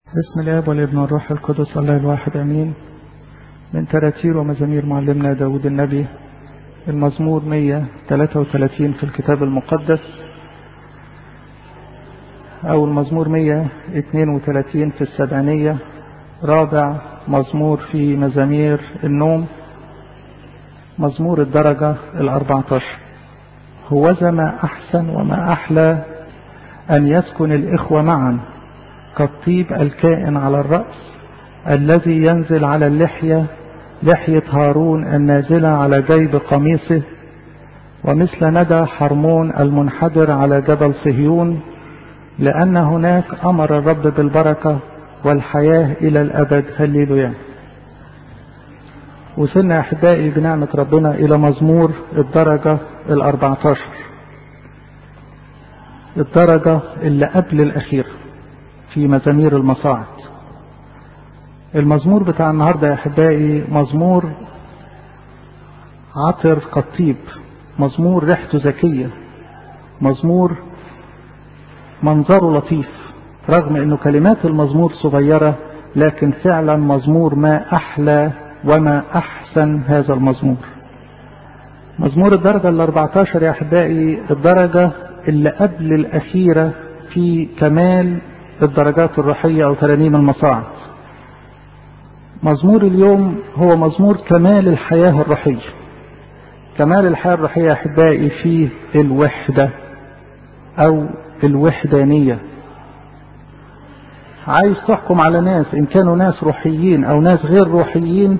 بسم الاب والابن والروح القدس الله الواحد امين من تراتير ومزامير معلمنا داود النبي المزمور 133 في الكتاب المقدس او المزمور 132 في السبعينية رابع مزمور في مزامير النوم مزمور الدرجة الأربعتاشر هوذا ما أحسن وما أحلى أن يسكن الإخوة معا كالطيب الكائن على الرأس الذي ينزل على اللحية لحية هارون النازلة على جيب قميصه ومثل ندى حرمون المنحدر على جبل صهيون لأن هناك أمر الرب بالبركة والحياة إلى الأبد هللويا وصلنا أحبائي بنعمة ربنا إلى مزمور الدرجة الأربعتاشر الدرجة اللي قبل الأخيرة في مزامير المصاعد المزمور بتاع النهاردة يا أحبائي مزمور عطر قطيب مزمور ريحته ذكية مزمور منظره لطيف رغم انه كلمات المزمور صغيرة لكن فعلا مزمور ما احلى وما احسن هذا المزمور مزمور الدرجة الاربعتاشر يا احبائي الدرجة اللي قبل الاخيرة في كمال الدرجات الروحية او ترانيم المصاعد مزمور اليوم هو مزمور كمال الحياة الروحية كمال الحياة الروحية يا احبائي فيه الوحدة او الوحدانية عايز تحكم على ناس ان كانوا ناس روحيين او ناس غير روحيين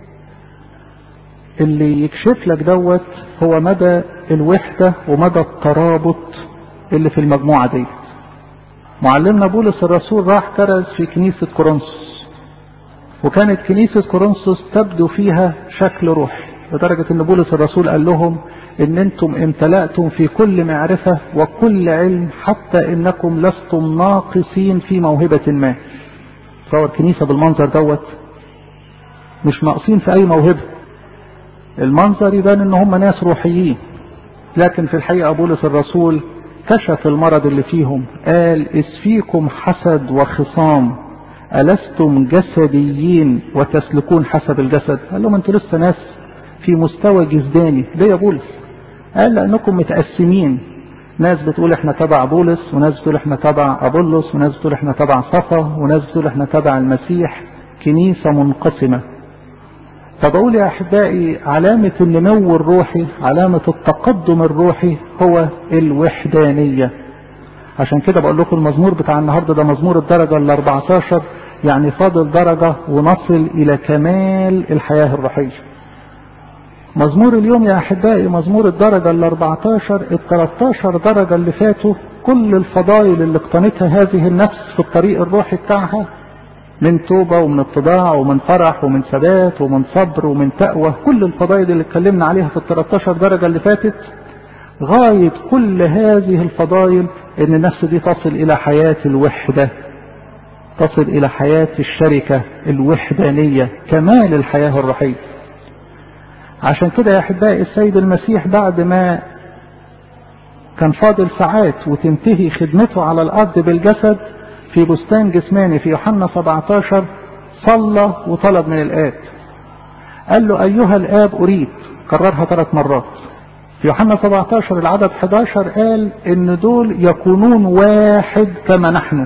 اللي يكشف لك دوت هو مدى الوحدة ومدى الترابط اللي في المجموعة دي معلمنا بولس الرسول راح كرز في كنيسة كورنثوس وكانت كنيسة كورنثوس تبدو فيها شكل روحي لدرجة ان بولس الرسول قال لهم ان انتم امتلأتم في كل معرفة وكل علم حتى انكم لستم ناقصين في موهبة ما تصور كنيسة بالمنظر دوت مش ناقصين في اي موهبة المنظر يبان ان هم ناس روحيين لكن في الحقيقة بولس الرسول كشف المرض اللي فيهم قال إذ فيكم حسد وخصام ألستم جسديين وتسلكون حسب الجسد قال لهم انتوا لسه ناس في مستوى جسداني ليه يا بولس قال لأنكم متقسمين ناس بتقول احنا تبع بولس وناس بتقول احنا تبع أبولس وناس بتقول احنا تبع صفا وناس بتقول احنا تبع المسيح كنيسة منقسمة فبقول يا أحبائي علامة النمو الروحي علامة التقدم الروحي هو الوحدانية عشان كده بقول لكم المزمور بتاع النهاردة ده مزمور الدرجة ال 14 يعني فاضل درجة ونصل إلى كمال الحياة الروحية مزمور اليوم يا أحبائي مزمور الدرجة ال 14 ال 13 درجة اللي فاتوا كل الفضائل اللي اقتنتها هذه النفس في الطريق الروحي بتاعها من توبة ومن اتضاع ومن فرح ومن ثبات ومن صبر ومن تقوى كل الفضائل اللي اتكلمنا عليها في ال 13 درجة اللي فاتت غاية كل هذه الفضائل ان النفس دي تصل الى حياة الوحدة تصل الى حياة الشركة الوحدانية كمال الحياة الروحية عشان كده يا احبائي السيد المسيح بعد ما كان فاضل ساعات وتنتهي خدمته على الارض بالجسد في بستان جسماني في يوحنا 17 صلى وطلب من الآب قال له أيها الآب أريد كررها ثلاث مرات في يوحنا 17 العدد 11 قال إن دول يكونون واحد كما نحن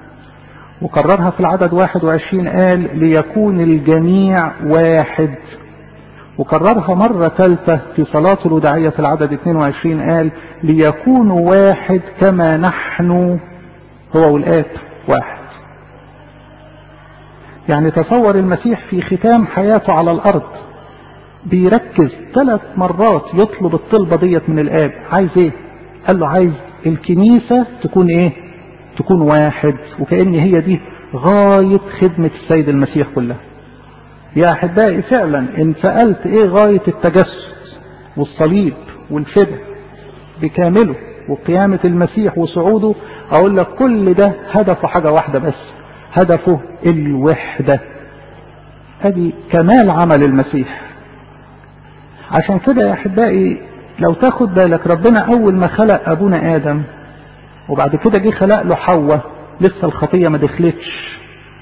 وكررها في العدد 21 قال ليكون الجميع واحد وكررها مرة ثالثة في صلاة الوداعية في العدد 22 قال ليكونوا واحد كما نحن هو والآب واحد يعني تصور المسيح في ختام حياته على الأرض بيركز ثلاث مرات يطلب الطلبة ديت من الآب عايز ايه قال له عايز الكنيسة تكون ايه تكون واحد وكأن هي دي غاية خدمة السيد المسيح كلها يا أحبائي فعلا إن سألت إيه غاية التجسد والصليب والفداء بكامله وقيامة المسيح وصعوده أقول لك كل ده هدفه حاجة واحدة بس هدفه الوحدة هذه كمال عمل المسيح عشان كده يا أحبائي لو تاخد بالك ربنا أول ما خلق أبونا آدم وبعد كده جه خلق له حواء لسه الخطية ما دخلتش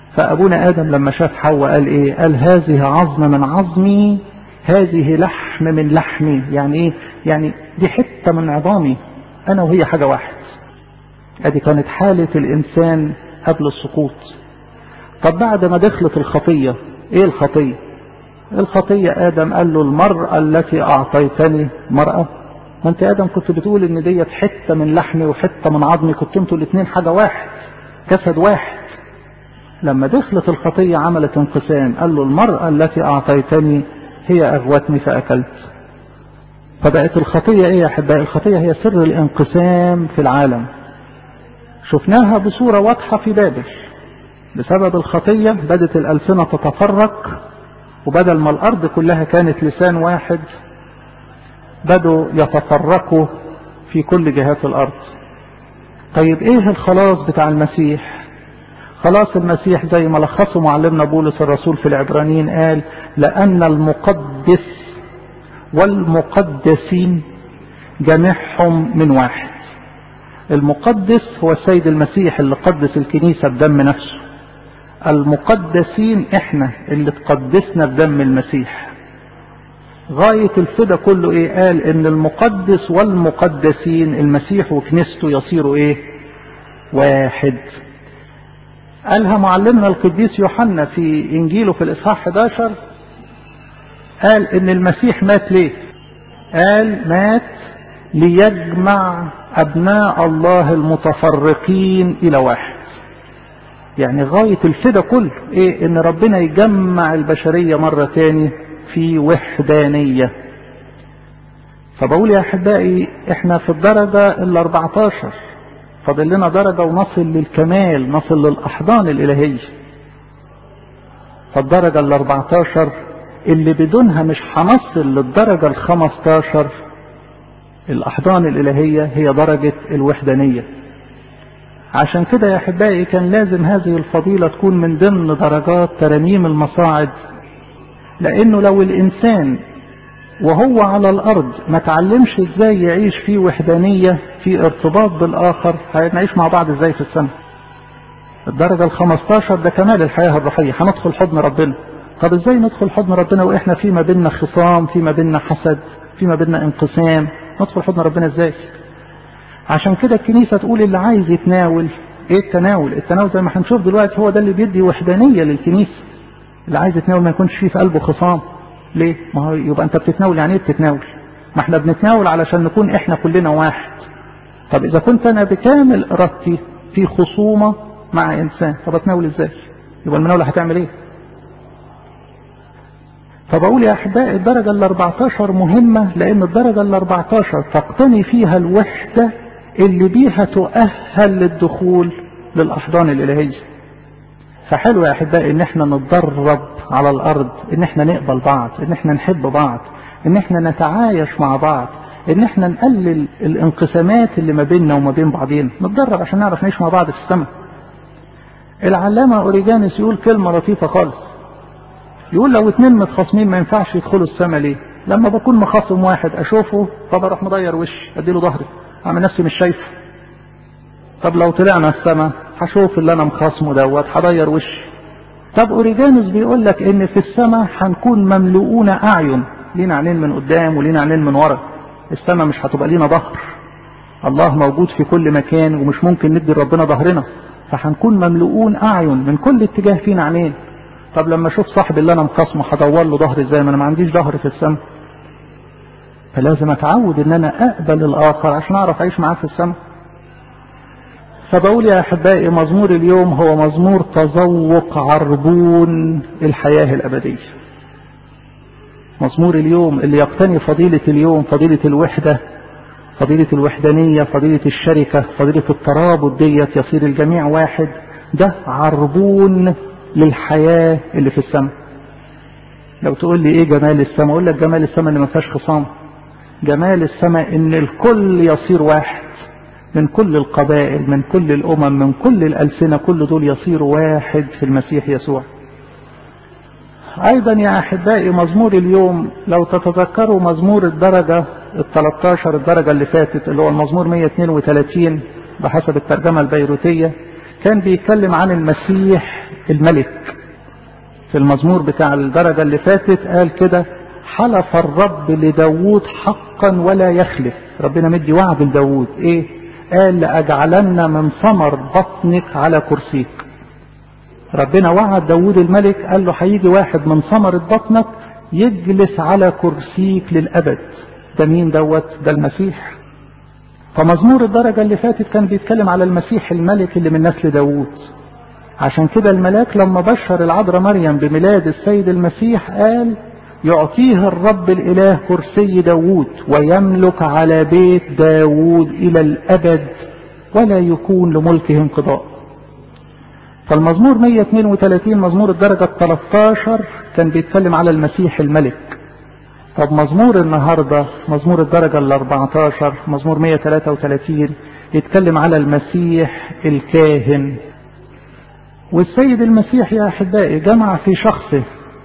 فأبونا آدم لما شاف حواء قال إيه قال هذه عظم من عظمي هذه لحم من لحمي يعني إيه يعني دي حتة من عظامي أنا وهي حاجة واحد ادي كانت حالة الإنسان قبل السقوط طب بعد ما دخلت الخطية إيه الخطية الخطية آدم قال له المرأة التي أعطيتني مرأة ما أنت آدم كنت بتقول إن ديت حتة من لحمي وحتة من عظمي كنت أنتوا الاثنين حاجة واحد جسد واحد لما دخلت الخطية عملت انقسام قال له المرأة التي أعطيتني هي أغوتني فأكلت فبقت الخطية إيه يا أحبائي الخطية هي سر الانقسام في العالم شفناها بصورة واضحة في بابل بسبب الخطية بدت الألسنة تتفرق وبدل ما الأرض كلها كانت لسان واحد بدوا يتفرقوا في كل جهات الأرض طيب إيه الخلاص بتاع المسيح خلاص المسيح زي ما لخصه معلمنا بولس الرسول في العبرانيين قال لأن المقدس والمقدسين جميعهم من واحد المقدس هو السيد المسيح اللي قدس الكنيسة بدم نفسه المقدسين احنا اللي تقدسنا بدم المسيح غاية الفدا كله ايه قال ان المقدس والمقدسين المسيح وكنيسته يصيروا ايه واحد قالها معلمنا القديس يوحنا في انجيله في الاصحاح 11 قال ان المسيح مات ليه قال مات ليجمع ابناء الله المتفرقين الى واحد يعني غاية الفدا كله ايه ان ربنا يجمع البشرية مرة تاني في وحدانية فبقول يا احبائي احنا في الدرجة ال 14 فاضل لنا درجة ونصل للكمال نصل للاحضان الالهية فالدرجة ال 14 اللي بدونها مش هنصل للدرجة ال 15 الأحضان الإلهية هي درجة الوحدانية عشان كده يا أحبائي كان لازم هذه الفضيلة تكون من ضمن درجات ترانيم المصاعد لأنه لو الإنسان وهو على الأرض ما تعلمش إزاي يعيش في وحدانية في ارتباط بالآخر هنعيش مع بعض إزاي في السنة الدرجة ال 15 ده كمال الحياة الروحية هندخل حضن ربنا طب ازاي ندخل حضن ربنا واحنا في ما بيننا خصام في ما بيننا حسد في ما بيننا انقسام ندخل حضن ربنا ازاي عشان كده الكنيسة تقول اللي عايز يتناول ايه التناول التناول زي ما هنشوف دلوقتي هو ده اللي بيدي وحدانية للكنيسة اللي عايز يتناول ما يكونش فيه في قلبه خصام ليه ما هو يبقى انت بتتناول يعني ايه بتتناول ما احنا بنتناول علشان نكون احنا كلنا واحد طب اذا كنت انا بكامل ارادتي في خصومة مع انسان طب اتناول ازاي يبقى المناولة هتعمل ايه فبقول يا احبائي الدرجة ال 14 مهمة لان الدرجة ال 14 تقتني فيها الوحدة اللي بيها تؤهل للدخول للاحضان الالهية فحلو يا احبائي ان احنا نتدرب على الارض ان احنا نقبل بعض ان احنا نحب بعض ان احنا نتعايش مع بعض ان احنا نقلل الانقسامات اللي ما بيننا وما بين بعضينا نتدرب عشان نعرف نعيش مع بعض في السماء العلامة اوريجانس يقول كلمة لطيفة خالص يقول لو اتنين متخاصمين ما ينفعش يدخلوا السماء ليه لما بكون مخاصم واحد اشوفه طب اروح مضير وشي اديله ظهري اعمل نفسي مش شايفه طب لو طلعنا السماء هشوف اللي انا مخاصمه دوت هضير وشي طب اوريجانوس بيقول لك ان في السماء هنكون مملؤون اعين لينا عينين من قدام ولينا عينين من ورا السماء مش هتبقى لينا ظهر الله موجود في كل مكان ومش ممكن ندي ربنا ظهرنا فهنكون مملؤون اعين من كل اتجاه فينا عينين طب لما اشوف صاحبي اللي انا مخاصمه هدور له ظهر ازاي ما انا ما عنديش ظهر في السماء فلازم اتعود ان انا اقبل الاخر عشان اعرف اعيش معاه في السماء فبقول يا احبائي مزمور اليوم هو مزمور تذوق عربون الحياه الابديه مزمور اليوم اللي يقتني فضيله اليوم فضيله الوحده فضيله الوحدانيه فضيله الشركه فضيله الترابط ديت يصير الجميع واحد ده عربون للحياة اللي في السماء لو تقول لي ايه جمال السماء اقول لك جمال السماء ان ما فيهاش خصام جمال السماء ان الكل يصير واحد من كل القبائل من كل الامم من كل الالسنه كل دول يصيروا واحد في المسيح يسوع ايضا يا احبائي مزمور اليوم لو تتذكروا مزمور الدرجه ال 13 الدرجه اللي فاتت اللي هو المزمور 132 بحسب الترجمه البيروتيه كان بيتكلم عن المسيح الملك في المزمور بتاع الدرجة اللي فاتت قال كده حلف الرب لداود حقا ولا يخلف ربنا مدي وعد لداود ايه قال لأجعلن من ثمر بطنك على كرسيك ربنا وعد داود الملك قال له هيجي واحد من ثمرة بطنك يجلس على كرسيك للأبد ده مين دوت ده المسيح فمزمور الدرجة اللي فاتت كان بيتكلم على المسيح الملك اللي من نسل داود عشان كده الملاك لما بشر العذراء مريم بميلاد السيد المسيح قال يعطيه الرب الإله كرسي داود ويملك على بيت داود إلى الأبد ولا يكون لملكه انقضاء فالمزمور 132 مزمور الدرجة 13 كان بيتكلم على المسيح الملك طب مزمور النهاردة مزمور الدرجة ال 14 مزمور 133 يتكلم على المسيح الكاهن والسيد المسيح يا أحبائي جمع في شخصه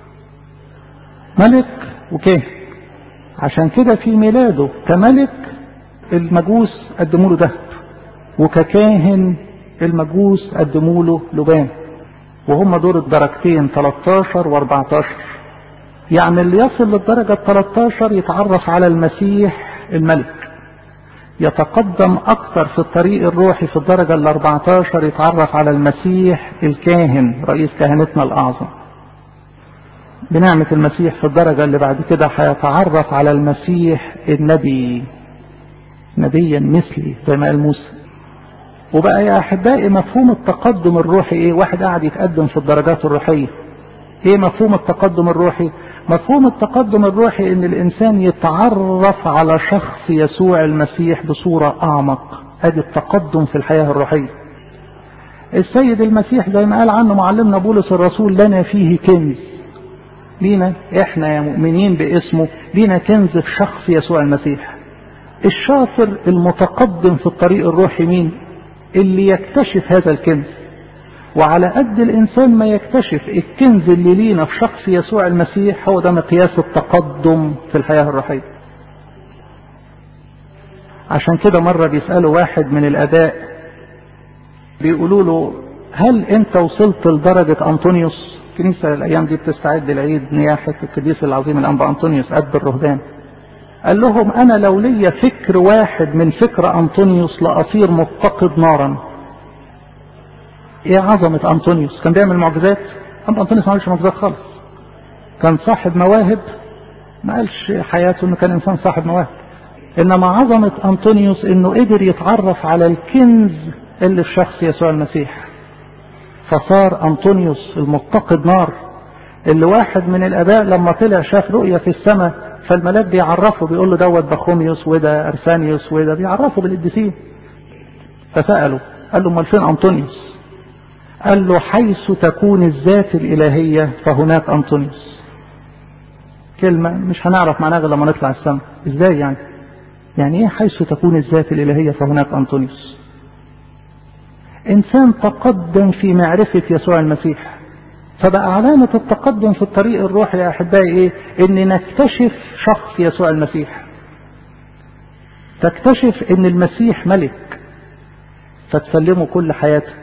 ملك وكاهن عشان كده في ميلاده كملك المجوس قدموا له ذهب وككاهن المجوس قدموا له لبان وهم دول الدرجتين 13 و14 يعني اللي يصل للدرجة ال 13 يتعرف على المسيح الملك يتقدم أكثر في الطريق الروحي في الدرجة ال 14 يتعرف على المسيح الكاهن رئيس كهنتنا الأعظم بنعمة المسيح في الدرجة اللي بعد كده هيتعرف على المسيح النبي نبيا مثلي زي ما قال موسى وبقى يا أحبائي مفهوم التقدم الروحي إيه واحد قاعد يتقدم في الدرجات الروحية إيه مفهوم التقدم الروحي مفهوم التقدم الروحي ان الانسان يتعرف على شخص يسوع المسيح بصورة اعمق ادي التقدم في الحياة الروحية السيد المسيح زي ما قال عنه معلمنا بولس الرسول لنا فيه كنز لينا احنا يا مؤمنين باسمه لينا كنز في شخص يسوع المسيح الشاطر المتقدم في الطريق الروحي مين اللي يكتشف هذا الكنز وعلى قد الإنسان ما يكتشف الكنز اللي لينا في شخص يسوع المسيح هو ده مقياس التقدم في الحياة الروحية عشان كده مرة بيسألوا واحد من الآباء بيقولوا له هل أنت وصلت لدرجة أنطونيوس الكنيسة الأيام دي بتستعد لعيد نياحة القديس العظيم الأنبا أنطونيوس أب الرهبان قال لهم أنا لو ليا فكر واحد من فكر أنطونيوس لأصير مفتقد نارا ايه عظمة انطونيوس كان بيعمل معجزات اما انطونيوس ما عملش معجزات خالص كان صاحب مواهب ما قالش حياته انه كان انسان صاحب مواهب انما عظمة انطونيوس انه قدر يتعرف على الكنز اللي في شخص يسوع المسيح فصار انطونيوس المتقد نار اللي واحد من الاباء لما طلع شاف رؤية في السماء فالملاك بيعرفه بيقول له دوت بخوميوس وده ارسانيوس وده بيعرفه بالقديسين فسأله قال له امال فين انطونيوس قال له حيث تكون الذات الإلهية فهناك أنطونيوس كلمة مش هنعرف معناها غير لما نطلع السماء ازاي يعني يعني ايه حيث تكون الذات الإلهية فهناك أنطونيوس إنسان تقدم في معرفة يسوع المسيح فبقى علامة التقدم في الطريق الروحي يا أحبائي إيه؟ إن نكتشف شخص يسوع المسيح تكتشف إن المسيح ملك فتسلمه كل حياتك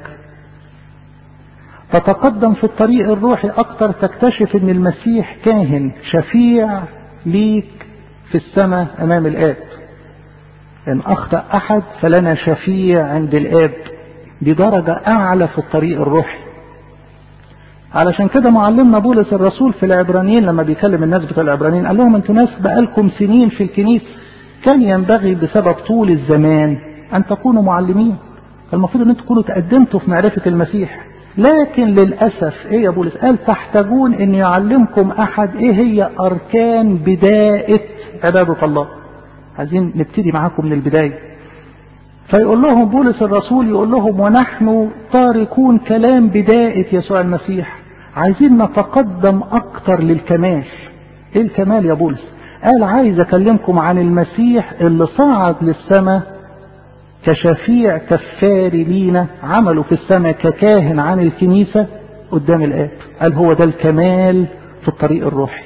تتقدم في الطريق الروحي أكتر تكتشف أن المسيح كاهن شفيع ليك في السماء أمام الآب إن أخطأ أحد فلنا شفيع عند الآب دي درجة أعلى في الطريق الروحي علشان كده معلمنا بولس الرسول في العبرانيين لما بيكلم الناس بتوع العبرانيين قال لهم انتوا ناس بقالكم سنين في الكنيسة كان ينبغي بسبب طول الزمان أن تكونوا معلمين المفروض أن انتوا تكونوا تقدمتوا في معرفة المسيح لكن للأسف ايه يا بولس قال تحتاجون ان يعلمكم احد ايه هي اركان بداية عبادة الله عايزين نبتدي معاكم من البداية فيقول لهم بولس الرسول يقول لهم ونحن تاركون كلام بداية يسوع المسيح عايزين نتقدم اكتر للكمال ايه الكمال يا بولس قال عايز اكلمكم عن المسيح اللي صعد للسماء كشفيع كفاري لينا عمله في السماء ككاهن عن الكنيسة قدام الآب قال هو ده الكمال في الطريق الروحي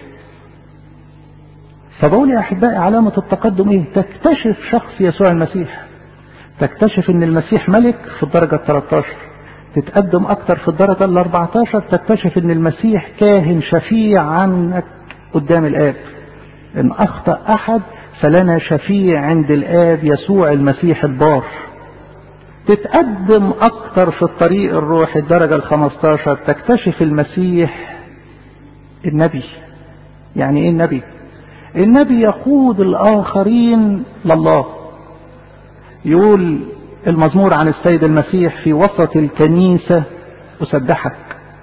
فبقول يا أحبائي علامة التقدم إيه تكتشف شخص يسوع المسيح تكتشف ان المسيح ملك في الدرجة 13 تتقدم أكتر في الدرجة ال 14 تكتشف إن المسيح كاهن شفيع عنك قدام الآب إن أخطأ أحد فلنا شفيع عند الآب يسوع المسيح البار تتقدم أكتر في الطريق الروحي الدرجة ال 15 تكتشف المسيح النبي يعني إيه النبي؟ النبي يقود الآخرين لله يقول المزمور عن السيد المسيح في وسط الكنيسة أسبحك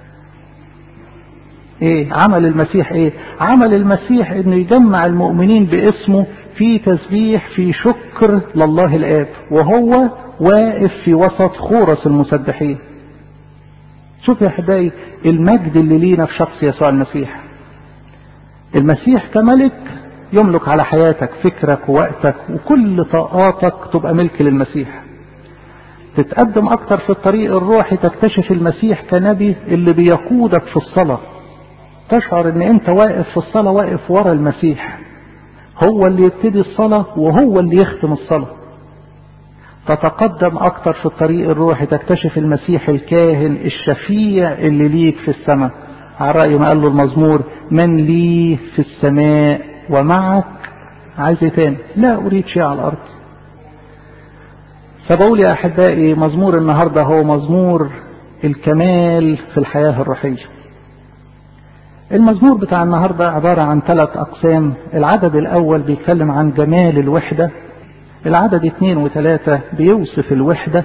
ايه عمل المسيح ايه عمل المسيح انه يجمع المؤمنين باسمه في تسبيح في شكر لله الاب وهو واقف في وسط خورس المسبحين شوف يا احبائي المجد اللي لينا في شخص يسوع المسيح المسيح كملك يملك على حياتك فكرك ووقتك وكل طاقاتك تبقى ملك للمسيح تتقدم اكتر في الطريق الروحي تكتشف المسيح كنبي اللي بيقودك في الصلاة تشعر ان انت واقف في الصلاة واقف ورا المسيح هو اللي يبتدي الصلاة وهو اللي يختم الصلاة تتقدم اكتر في الطريق الروحي تكتشف المسيح الكاهن الشفيع اللي ليك في السماء على رأي ما قال له المزمور من لي في السماء ومعك عايز ايه تاني لا اريد شيء على الارض فبقول يا احبائي مزمور النهارده هو مزمور الكمال في الحياه الروحيه المزمور بتاع النهارده عباره عن ثلاث اقسام العدد الاول بيتكلم عن جمال الوحده العدد اثنين وثلاثة بيوصف الوحدة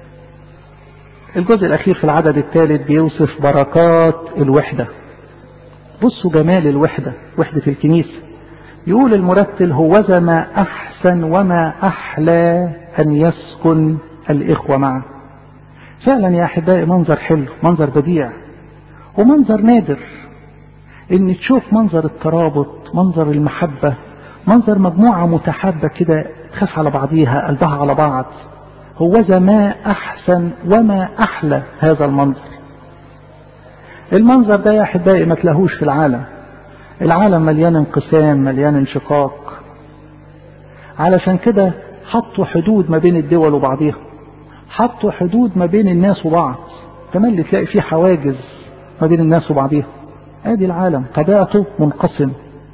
الجزء الأخير في العدد الثالث بيوصف بركات الوحدة بصوا جمال الوحدة وحدة الكنيسة يقول المرتل هوذا ما أحسن وما أحلى أن يسكن الإخوة معا فعلا يا أحبائي منظر حلو منظر بديع ومنظر نادر إن تشوف منظر الترابط منظر المحبة منظر مجموعة متحابة كده تخاف على بعضيها قلبها على بعض هوذا ما أحسن وما أحلى هذا المنظر المنظر ده يا أحبائي ما تلاهوش في العالم العالم مليان انقسام مليان انشقاق علشان كده حطوا حدود ما بين الدول وبعضيها حطوا حدود ما بين الناس وبعض كمان تلاقي فيه حواجز ما بين الناس وبعضيها ادي العالم طبيعته منقسم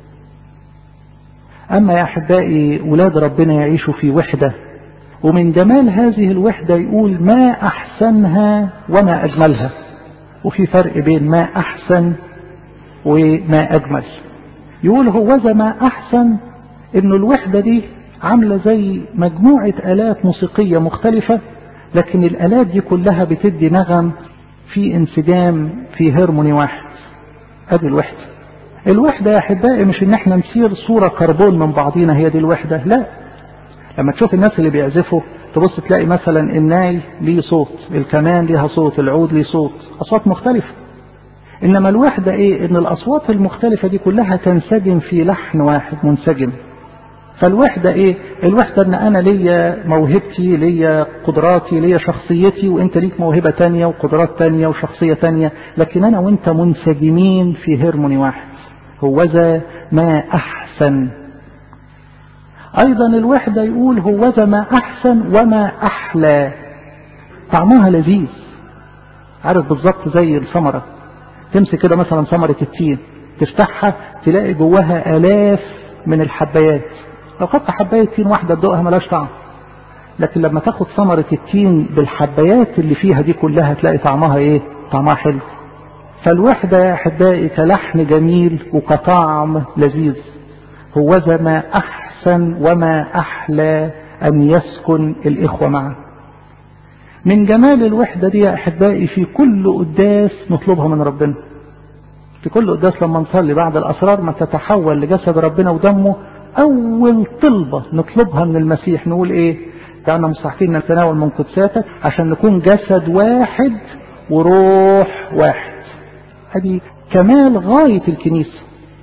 اما يا احبائي ولاد ربنا يعيشوا في وحده ومن جمال هذه الوحده يقول ما احسنها وما اجملها وفي فرق بين ما احسن وما أجمل يقول هوذا ما أحسن إنه الوحدة دي عاملة زي مجموعة آلات موسيقية مختلفة لكن الآلات دي كلها بتدي نغم في انسجام في هرموني واحد أدي الوحدة الوحدة يا أحبائي مش إن إحنا نصير صورة كربون من بعضينا هي دي الوحدة لا لما تشوف الناس اللي بيعزفوا تبص تلاقي مثلا الناي ليه صوت الكمان ليها صوت العود ليه صوت أصوات مختلفة إنما الوحدة إيه؟ إن الأصوات المختلفة دي كلها تنسجم في لحن واحد منسجم. فالوحدة إيه؟ الوحدة إن أنا ليا موهبتي، ليا قدراتي، ليا شخصيتي، وأنت ليك موهبة تانية وقدرات تانية وشخصية تانية، لكن أنا وأنت منسجمين في هرموني واحد. هوذا ما أحسن. أيضا الوحدة يقول هوذا ما أحسن وما أحلى. طعمها لذيذ. عارف بالظبط زي الثمرة تمسك كده مثلا ثمرة التين تفتحها تلاقي جواها آلاف من الحبايات لو خدت حباية تين واحدة تدوقها ملاش طعم لكن لما تاخد ثمرة التين بالحبايات اللي فيها دي كلها تلاقي طعمها ايه طعمها حلو فالوحدة يا أحبائي كلحن جميل وكطعم لذيذ هوذا ما أحسن وما أحلى أن يسكن الإخوة معا من جمال الوحدة دي يا أحبائي في كل قداس نطلبها من ربنا في كل قداس لما نصلي بعد الأسرار ما تتحول لجسد ربنا ودمه أول طلبة نطلبها من المسيح نقول إيه كأننا مستحقين نتناول من قدساتك عشان نكون جسد واحد وروح واحد هذه كمال غاية الكنيسة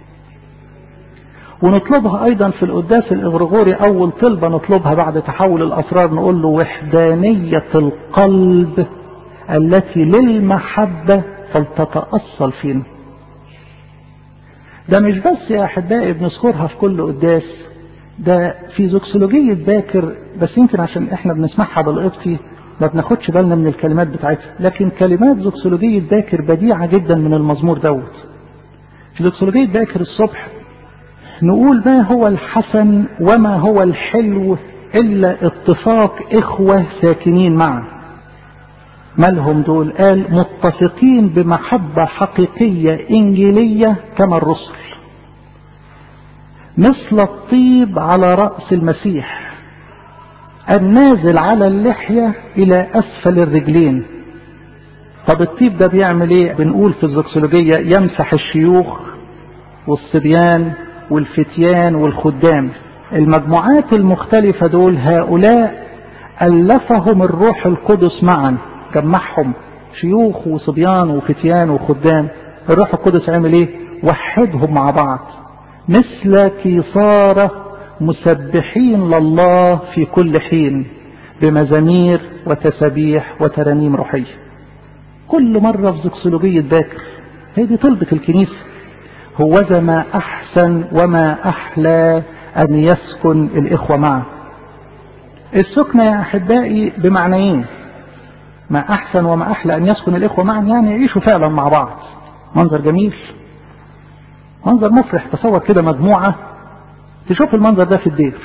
ونطلبها أيضا في القداس الإغريغوري أول طلبة نطلبها بعد تحول الأسرار نقول له وحدانية القلب التي للمحبة فلتتأصل فينا ده مش بس يا أحبائي بنذكرها في كل قداس ده في زوكسولوجية باكر بس يمكن عشان احنا بنسمعها بالقبطي ما بناخدش بالنا من الكلمات بتاعتها لكن كلمات زوكسولوجية باكر بديعة جدا من المزمور دوت في زوكسولوجية باكر الصبح نقول ما هو الحسن وما هو الحلو إلا اتفاق إخوة ساكنين معا مالهم دول قال متفقين بمحبة حقيقية إنجيلية كما الرسل مثل الطيب على رأس المسيح النازل على اللحية إلى أسفل الرجلين طب الطيب ده بيعمل ايه بنقول في الزوكسولوجية يمسح الشيوخ والصبيان والفتيان والخدام المجموعات المختلفة دول هؤلاء ألفهم الروح القدس معا جمعهم شيوخ وصبيان وفتيان وخدام الروح القدس عمل ايه وحدهم مع بعض مثل كيصارة مسبحين لله في كل حين بمزامير وتسابيح وترانيم روحية كل مرة في زكسولوجية باكر هي دي طلبة الكنيسة هوذا ما أحسن وما أحلى أن يسكن الإخوة معه السكنة يا أحبائي بمعنيين ما أحسن وما أحلى أن يسكن الإخوة معا يعني يعيشوا فعلا مع بعض منظر جميل منظر مفرح تصور كده مجموعة تشوف المنظر ده في الدير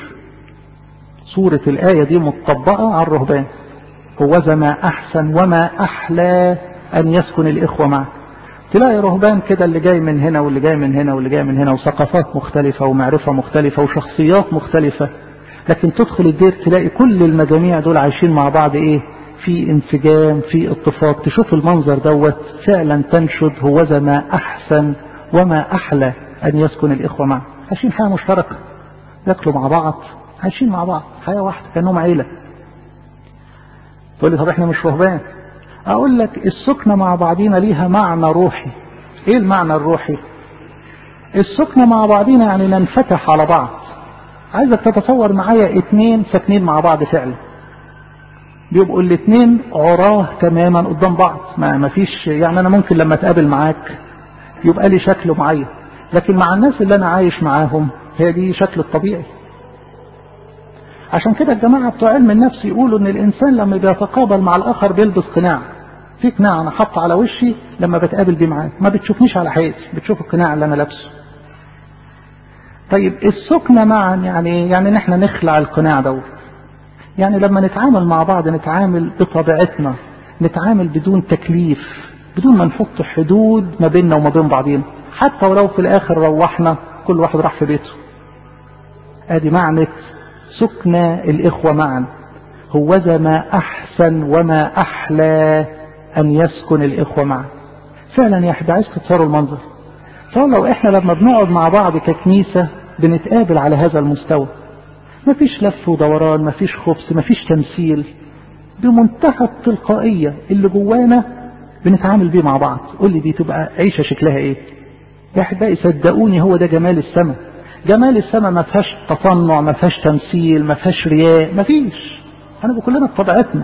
صورة الآية دي مطبقة على الرهبان هوذا ما أحسن وما أحلى أن يسكن الإخوة معه تلاقي رهبان كده اللي جاي من هنا واللي جاي من هنا واللي جاي من هنا وثقافات مختلفة ومعرفة مختلفة وشخصيات مختلفة لكن تدخل الدير تلاقي كل المجاميع دول عايشين مع بعض ايه في انسجام في اتفاق تشوف المنظر دوت فعلا تنشد هوذا ما احسن وما احلى ان يسكن الاخوة معه عايشين حياة مشتركة ياكلوا مع بعض عايشين مع بعض حياة واحدة كأنهم عيلة تقول لي طب احنا مش رهبان اقول لك السكنة مع بعضينا ليها معنى روحي ايه المعنى الروحي السكنة مع بعضينا يعني ننفتح على بعض عايزك تتصور معايا اتنين ساكنين مع بعض فعلا بيبقوا الاتنين عراه تماما قدام بعض ما ما فيش يعني انا ممكن لما اتقابل معاك يبقى لي شكل معين لكن مع الناس اللي انا عايش معاهم هي دي شكل الطبيعي عشان كده الجماعة بتوع علم النفس يقولوا ان الانسان لما بيتقابل مع الاخر بيلبس قناع في قناع انا حاطه على وشي لما بتقابل بيه معاه ما بتشوفنيش على حقيقتي بتشوف القناع اللي انا لابسه طيب السكنة معا يعني يعني ان احنا نخلع القناع دوت يعني لما نتعامل مع بعض نتعامل بطبيعتنا نتعامل بدون تكليف بدون ما نحط حدود ما بيننا وما بين بعضينا حتى ولو في الاخر روحنا كل واحد راح في بيته ادي معنى سكنى الإخوة معا هوذا ما أحسن وما أحلى أن يسكن الإخوة معا فعلا يا أحبة عايز تتصوروا المنظر فلو لو إحنا لما بنقعد مع بعض ككنيسة بنتقابل على هذا المستوى مفيش لف ودوران مفيش خبز مفيش تمثيل بمنتهى التلقائية اللي جوانا بنتعامل بيه مع بعض قول لي دي تبقى عيشة شكلها ايه يا احبائي صدقوني هو ده جمال السماء جمال السماء ما فيهاش تصنع ما فيهاش تمثيل ما فيهاش رياء ما فيش هنبقى كلنا بطبيعتنا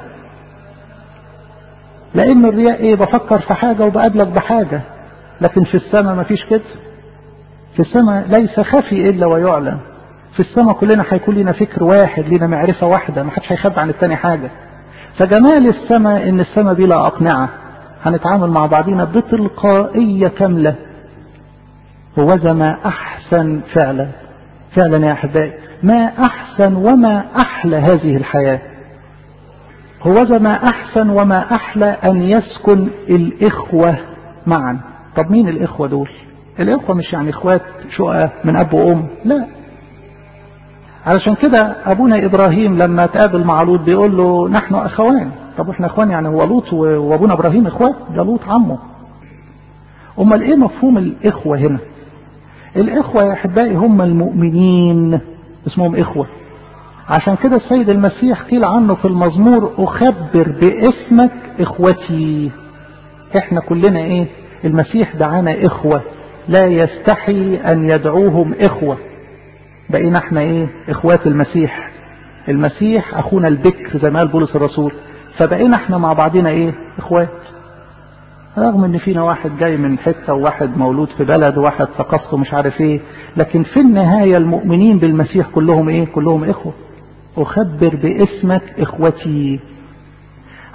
لان الرياء ايه بفكر في حاجة وبقابلك بحاجة لكن في السماء ما فيش كده في السماء ليس خفي الا ويعلن في السماء كلنا هيكون لنا فكر واحد لنا معرفة واحدة ما حدش هيخبي عن التاني حاجة فجمال السماء ان السماء بلا اقنعة هنتعامل مع بعضينا بتلقائية كاملة هوذا ما أحسن فعلا فعلا يا أحبائي ما أحسن وما أحلى هذه الحياة هوذا ما أحسن وما أحلى أن يسكن الإخوة معا طب مين الإخوة دول الإخوة مش يعني إخوات شقة من أب وأم لا علشان كده أبونا إبراهيم لما تقابل مع لوط بيقول له نحن أخوان طب إحنا أخوان يعني هو لوط وأبونا إبراهيم إخوات ده لوط عمه أمال إيه مفهوم الإخوة هنا الإخوة يا أحبائي هم المؤمنين اسمهم إخوة عشان كده السيد المسيح قيل عنه في المزمور أخبر باسمك إخوتي إحنا كلنا إيه المسيح دعانا إخوة لا يستحي أن يدعوهم إخوة بقينا إحنا إيه إخوات المسيح المسيح أخونا البكر زي ما قال بولس الرسول فبقينا إحنا مع بعضنا إيه إخوات رغم ان فينا واحد جاي من حته وواحد مولود في بلد وواحد ثقافته مش عارف ايه لكن في النهايه المؤمنين بالمسيح كلهم ايه كلهم اخوه اخبر باسمك اخوتي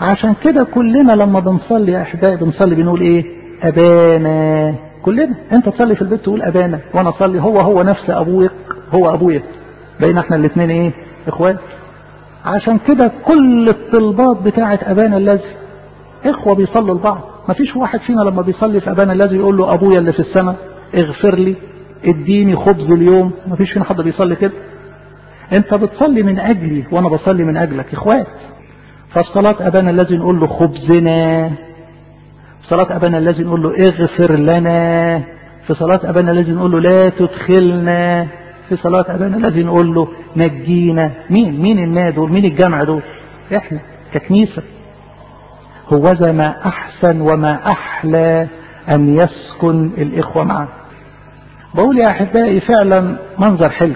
عشان كده كلنا لما بنصلي يا احبائي بنصلي بنقول ايه ابانا كلنا انت تصلي في البيت تقول ابانا وانا اصلي هو هو نفس ابوك هو ابويا بين احنا الاثنين ايه اخوات عشان كده كل الطلبات بتاعه ابانا الذي اخوه بيصلوا لبعض مفيش واحد فينا لما بيصلي في ابانا الذي يقول له ابويا اللي في السماء اغفر لي اديني خبز اليوم مفيش فينا حد بيصلي كده انت بتصلي من اجلي وانا بصلي من اجلك اخوات ففي صلاة ابانا الذي نقول له خبزنا في صلاة ابانا الذي نقول له اغفر لنا في صلاة ابانا الذي نقول له لا تدخلنا في صلاة ابانا الذي نقول له نجينا مين مين الناس دول مين الجمع دول احنا ككنيسة هوذا ما احسن وما احلى ان يسكن الاخوة معا بقول يا احبائي فعلا منظر حلو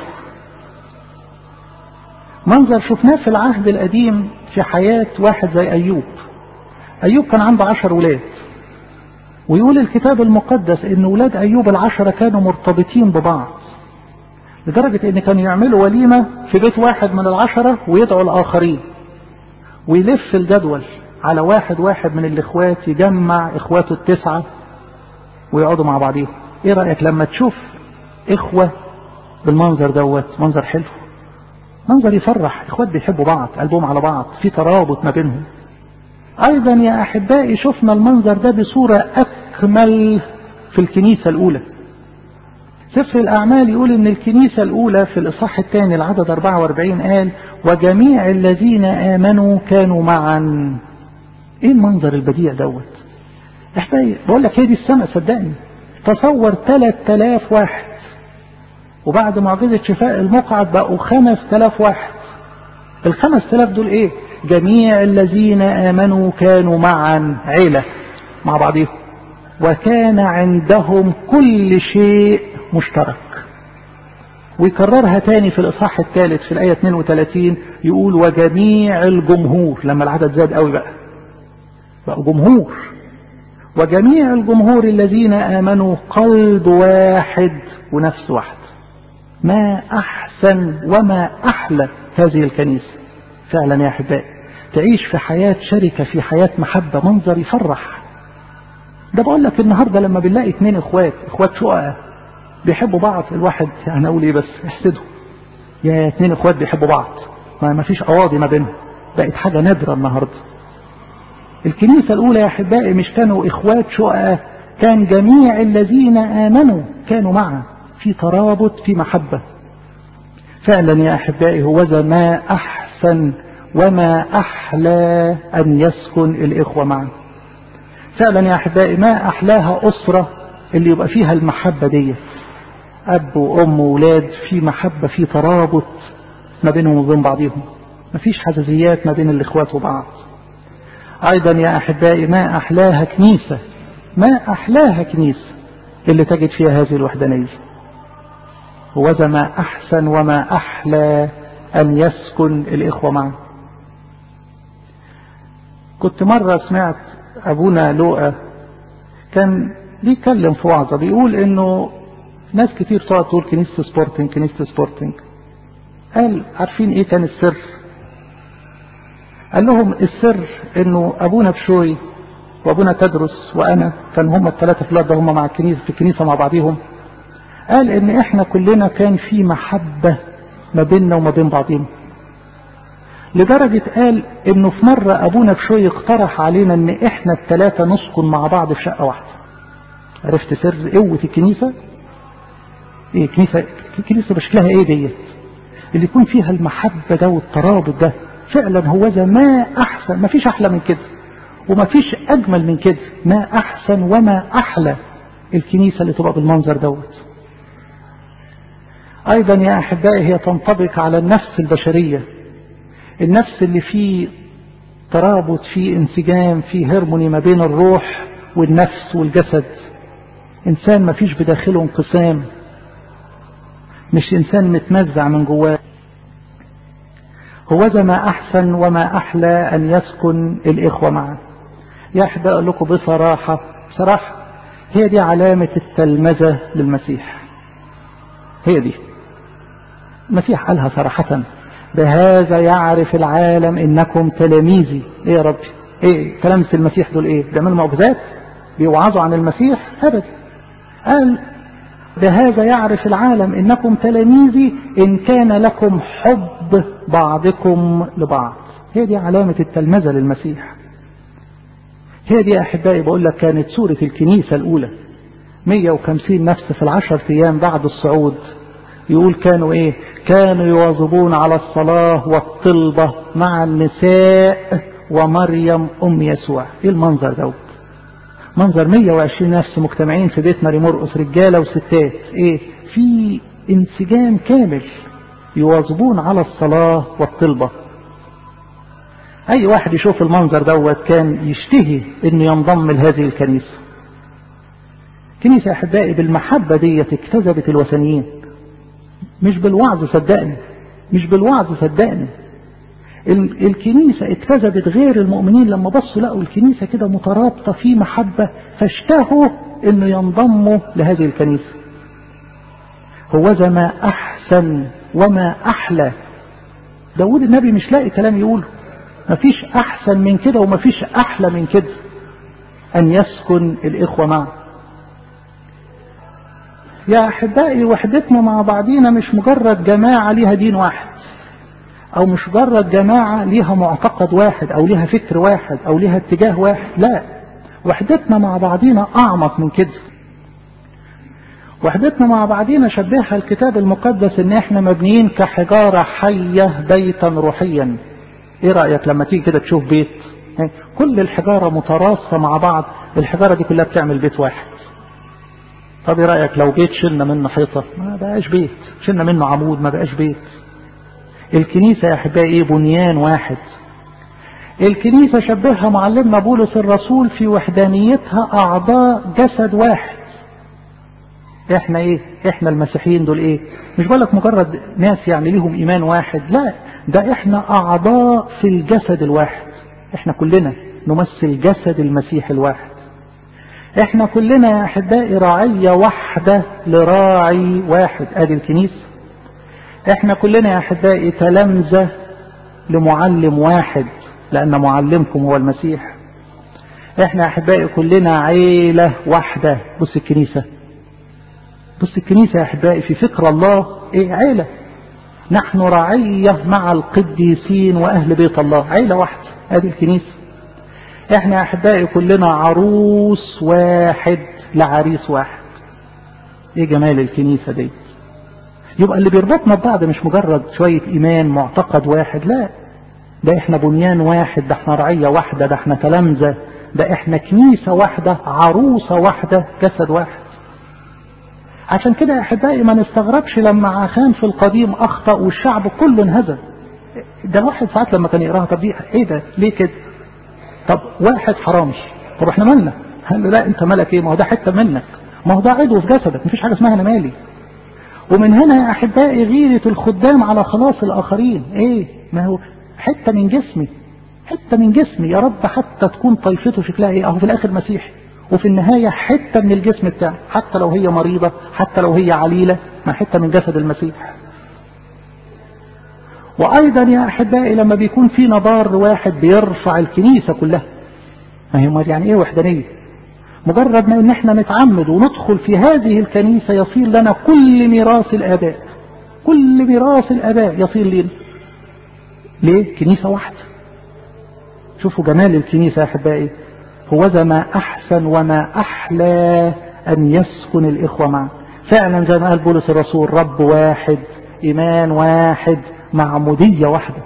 منظر شفناه في العهد القديم في حياة واحد زي أيوب أيوب كان عنده عشر ولاد ويقول الكتاب المقدس ان ولاد أيوب العشرة كانوا مرتبطين ببعض لدرجة ان كانوا يعملوا وليمة في بيت واحد من العشرة ويدعوا الآخرين ويلف الجدول على واحد واحد من الإخوات يجمع إخواته التسعة ويقعدوا مع بعضيهم ايه رأيك لما تشوف إخوة بالمنظر دوت منظر حلو منظر يفرح اخوات بيحبوا بعض قلبهم على بعض في ترابط ما بينهم ايضا يا احبائي شفنا المنظر ده بصورة اكمل في الكنيسة الاولى سفر الاعمال يقول ان الكنيسة الاولى في الاصحاح الثاني العدد 44 قال وجميع الذين امنوا كانوا معا ايه المنظر البديع دوت احبائي بقول لك هي دي السماء صدقني تصور 3000 واحد وبعد معجزة شفاء المقعد بقوا خمس تلاف واحد الخمس تلاف دول ايه جميع الذين امنوا كانوا معا عيلة مع بعضهم وكان عندهم كل شيء مشترك ويكررها تاني في الاصحاح الثالث في الايه 32 يقول وجميع الجمهور لما العدد زاد قوي بقى بقوا جمهور وجميع الجمهور الذين امنوا قلب واحد ونفس واحد ما أحسن وما أحلى هذه الكنيسة فعلا يا أحبائي تعيش في حياة شركة في حياة محبة منظر يفرح ده بقول لك النهاردة لما بنلاقي اتنين اخوات اخوات شققاء بيحبوا بعض الواحد انا اقول ايه بس احسده يا اتنين اخوات بيحبوا بعض ما ما فيش قواضي ما بينهم بقت حاجة نادرة النهاردة الكنيسة الاولى يا احبائي مش كانوا اخوات شققاء كان جميع الذين امنوا كانوا معا في ترابط في محبة فعلا يا أحبائي هوذا ما أحسن وما أحلى أن يسكن الإخوة معا فعلا يا أحبائي ما أحلاها أسرة اللي يبقى فيها المحبة دي أب وأم وولاد في محبة في ترابط ما بينهم وبين بعضهم مفيش حزازيات ما بين الإخوات وبعض أيضا يا أحبائي ما أحلاها كنيسة ما أحلاها كنيسة اللي تجد فيها هذه الوحدانية وذا ما أحسن وما أحلى أن يسكن الإخوة معا كنت مرة سمعت أبونا لوقا كان بيتكلم في وعظة بيقول إنه ناس كتير تقعد تقول كنيسة سبورتنج كنيسة سبورتنج قال عارفين إيه كان السر؟ قال لهم السر إنه أبونا بشوي وأبونا تدرس وأنا كان هم الثلاثة في ده هم مع الكنيسة في الكنيسة مع بعضهم قال ان احنا كلنا كان في محبة ما بيننا وما بين بعضنا لدرجة قال انه في مرة ابونا بشوي اقترح علينا ان احنا الثلاثة نسكن مع بعض في شقة واحدة عرفت سر قوة الكنيسة ايه كنيسة كنيسة بشكلها ايه ديت اللي يكون فيها المحبة ده والترابط ده فعلا هو ذا ما احسن ما فيش احلى من كده وما فيش اجمل من كده ما احسن وما احلى الكنيسة اللي تبقى بالمنظر دوت أيضا يا أحبائي هي تنطبق على النفس البشرية النفس اللي فيه ترابط فيه انسجام فيه هرموني ما بين الروح والنفس والجسد إنسان ما فيش بداخله انقسام مش إنسان متمزع من جواه هو ما أحسن وما أحلى أن يسكن الإخوة معا يا أحبائي أقول لكم بصراحة بصراحة هي دي علامة التلمذة للمسيح هي دي المسيح قالها صراحة بهذا يعرف العالم انكم تلاميذي ايه يا ربي ايه تلامس المسيح دول ايه بيعملوا معجزات بيوعظوا عن المسيح ابدا قال بهذا يعرف العالم انكم تلاميذي ان كان لكم حب بعضكم لبعض هي دي علامة التلمذة للمسيح هي دي احبائي بقول لك كانت سورة الكنيسة الاولى 150 نفس في العشر ايام بعد الصعود يقول كانوا ايه كانوا يواظبون على الصلاة والطلبة مع النساء ومريم ام يسوع ايه المنظر دوت منظر 120 نفس مجتمعين في بيت ماري مرقس رجاله وستات ايه في انسجام كامل يواظبون على الصلاه والطلبه اي واحد يشوف المنظر دوت كان يشتهي انه ينضم لهذه الكنيسه كنيسه احبائي بالمحبه ديت اكتسبت الوثنيين مش بالوعظ صدقني مش بالوعظ صدقني الكنيسة اكتسبت غير المؤمنين لما بصوا لقوا الكنيسة كده مترابطة في محبة فاشتهوا انه ينضموا لهذه الكنيسة هوذا ما احسن وما احلى داود النبي مش لاقي كلام يقوله مفيش احسن من كده ومفيش احلى من كده ان يسكن الاخوة معه يا احبائي وحدتنا مع بعضينا مش مجرد جماعة ليها دين واحد او مش مجرد جماعة ليها معتقد واحد او ليها فكر واحد او ليها اتجاه واحد لا وحدتنا مع بعضينا اعمق من كده وحدتنا مع بعضينا شبهها الكتاب المقدس ان احنا مبنيين كحجارة حية بيتا روحيا ايه رأيك لما تيجي كده تشوف بيت كل الحجارة متراصة مع بعض الحجارة دي كلها بتعمل بيت واحد طب ايه رأيك لو بيت شلنا منه حيطة ما بقاش بيت شلنا منه عمود ما بقاش بيت الكنيسة يا أحبائي بنيان واحد الكنيسة شبهها معلمنا بولس الرسول في وحدانيتها أعضاء جسد واحد احنا ايه احنا المسيحيين دول ايه مش بقولك مجرد ناس يعني ليهم ايمان واحد لا ده احنا اعضاء في الجسد الواحد احنا كلنا نمثل جسد المسيح الواحد احنا كلنا يا احبائي رعية واحدة لراعي واحد ادي الكنيسة احنا كلنا يا احبائي تلامذة لمعلم واحد لان معلمكم هو المسيح احنا يا احبائي كلنا عيلة واحدة بص الكنيسة بص الكنيسة يا احبائي في فكر الله ايه عيلة نحن رعية مع القديسين واهل بيت الله عيلة واحدة ادي الكنيسة احنا يا احبائي كلنا عروس واحد لعريس واحد ايه جمال الكنيسة دي يبقى اللي بيربطنا ببعض مش مجرد شوية إيمان معتقد واحد لا ده احنا بنيان واحد ده احنا رعية واحدة ده احنا تلامذة ده احنا كنيسة واحدة عروسة واحدة جسد واحد عشان كده يا احبائي ما نستغربش لما عخان في القديم اخطأ والشعب كله انهزم ده الواحد ساعات لما كان يقراها طب دي ايه ده ليه كده طب واحد حرامي طب احنا مالنا قال له لا انت مالك ايه ما هو ده حته منك ما هو ده عضو في جسدك مفيش حاجه اسمها انا مالي ومن هنا يا احبائي غيرة الخدام على خلاص الاخرين ايه ما هو حتة من جسمي حتة من جسمي يا رب حتى تكون طائفته شكلها ايه اهو في الاخر مسيحي وفي النهاية حتة من الجسم بتاعه حتى لو هي مريضة حتى لو هي عليلة ما حتة من جسد المسيح وايضا يا احبائي لما بيكون في نبار واحد بيرفع الكنيسة كلها ما هي يعني ايه وحدانية مجرد ما ان احنا نتعمد وندخل في هذه الكنيسة يصير لنا كل ميراث الاباء كل ميراث الاباء يصير لنا ليه كنيسة واحدة شوفوا جمال الكنيسة يا احبائي هو ذا ما احسن وما احلى ان يسكن الاخوة معا فعلا زي ما قال بولس الرسول رب واحد ايمان واحد معمودية واحدة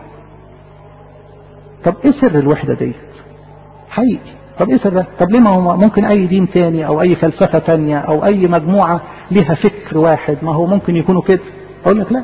طب ايه سر الوحدة ديت حقيقي طب ايه سر طب ليه ما هو ممكن اي دين تاني او اي فلسفة تانية او اي مجموعة لها فكر واحد ما هو ممكن يكونوا كده اقول لك لا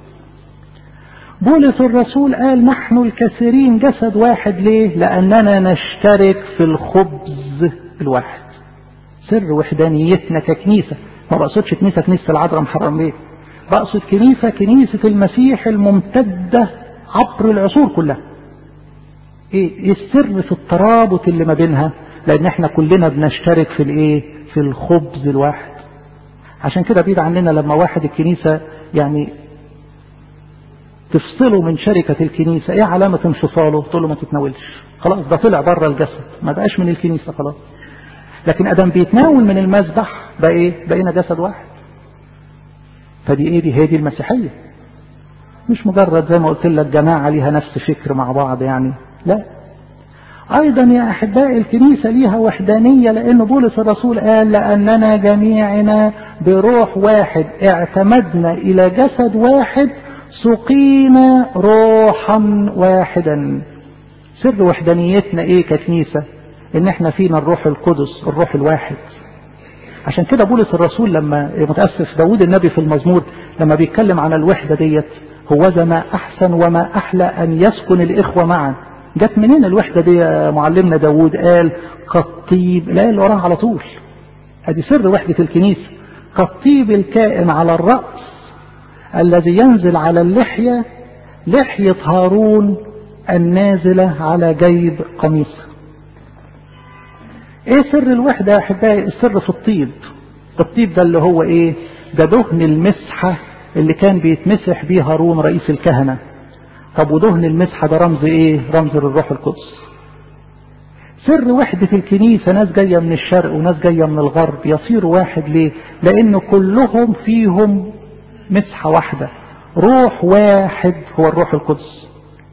بولس الرسول قال نحن الكثيرين جسد واحد ليه لاننا نشترك في الخبز الواحد سر وحدانيتنا ككنيسة ما بقصدش كنيسة كنيسة العذراء محرم ليه بقصد كنيسة كنيسة المسيح الممتدة عبر العصور كلها ايه السر في الترابط اللي ما بينها لان احنا كلنا بنشترك في الايه في الخبز الواحد عشان كده بعيد عننا لما واحد الكنيسة يعني تفصله من شركة الكنيسة ايه علامة انفصاله تقول له ما تتناولش خلاص ده طلع بره الجسد ما بقاش من الكنيسة خلاص لكن ادم بيتناول من المذبح بقى ايه بقينا جسد واحد فدي ايه دي هي دي المسيحية مش مجرد زي ما قلت لك جماعة ليها نفس فكر مع بعض يعني لا ايضا يا احبائي الكنيسة ليها وحدانية لان بولس الرسول قال لاننا جميعنا بروح واحد اعتمدنا الى جسد واحد سقينا روحا واحدا سر وحدانيتنا ايه ككنيسة ان احنا فينا الروح القدس الروح الواحد عشان كده بولس الرسول لما متأسف داود النبي في المزمور لما بيتكلم عن الوحدة ديت هو ذا ما أحسن وما أحلى أن يسكن الإخوة معا جت منين الوحدة دي يا معلمنا داود قال كالطيب لا اللي وراها على طول ادي سر وحدة الكنيسة كالطيب الكائن على الرأس الذي ينزل على اللحية لحية هارون النازلة على جيب قميصه ايه سر الوحدة يا احبائي السر في الطيب الطيب ده اللي هو ايه ده دهن المسحة اللي كان بيتمسح بيه هارون رئيس الكهنة طب ودهن المسحة ده رمز ايه رمز للروح القدس سر وحدة الكنيسة ناس جاية من الشرق وناس جاية من الغرب يصيروا واحد ليه لان كلهم فيهم مسحة واحدة روح واحد هو الروح القدس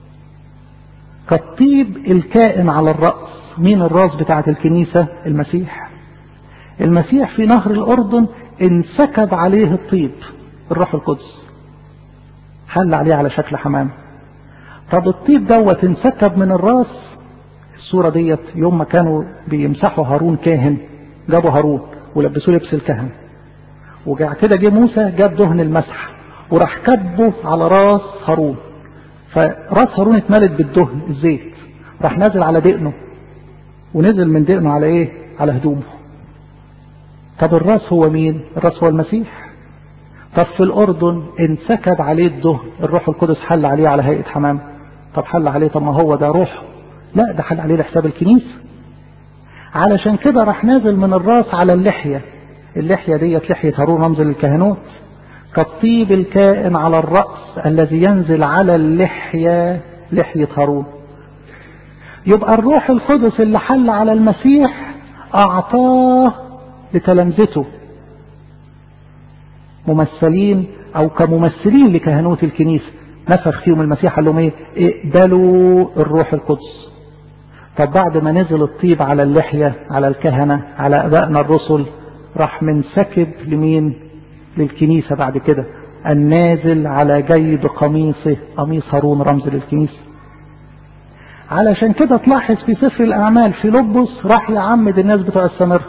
كالطيب الكائن على الرأس مين الراس بتاعة الكنيسة المسيح المسيح في نهر الأردن انسكب عليه الطيب الروح القدس حل عليه على شكل حمام طب الطيب دوت انسكب من الراس الصورة ديت يوم ما كانوا بيمسحوا هارون كاهن جابوا هارون ولبسوه لبس الكهنة وجع كده جه موسى جاب دهن المسح وراح كبه على راس هارون فراس هارون اتملت بالدهن الزيت راح نازل على دقنه ونزل من دقنه على ايه على هدومه طب الراس هو مين الراس هو المسيح طب في الاردن انسكب عليه الدهن الروح القدس حل عليه على هيئه حمام طب حل عليه طب ما هو ده روح لا ده حل عليه لحساب الكنيسه علشان كده راح نازل من الراس على اللحيه اللحيه ديت لحيه هارون رمز للكهنوت كالطيب الكائن على الراس الذي ينزل على اللحيه لحيه هارون يبقى الروح القدس اللي حل على المسيح أعطاه لتلامذته ممثلين أو كممثلين لكهنوت الكنيسة نفخ فيهم المسيح قال لهم إيه اقبلوا الروح القدس طب بعد ما نزل الطيب على اللحية على الكهنة على أبائنا الرسل راح منسكب لمين للكنيسة بعد كده النازل على جيد قميصه قميص هارون رمز للكنيسة علشان كده تلاحظ في سفر الأعمال في لبس راح يعمد الناس بتوع السامرة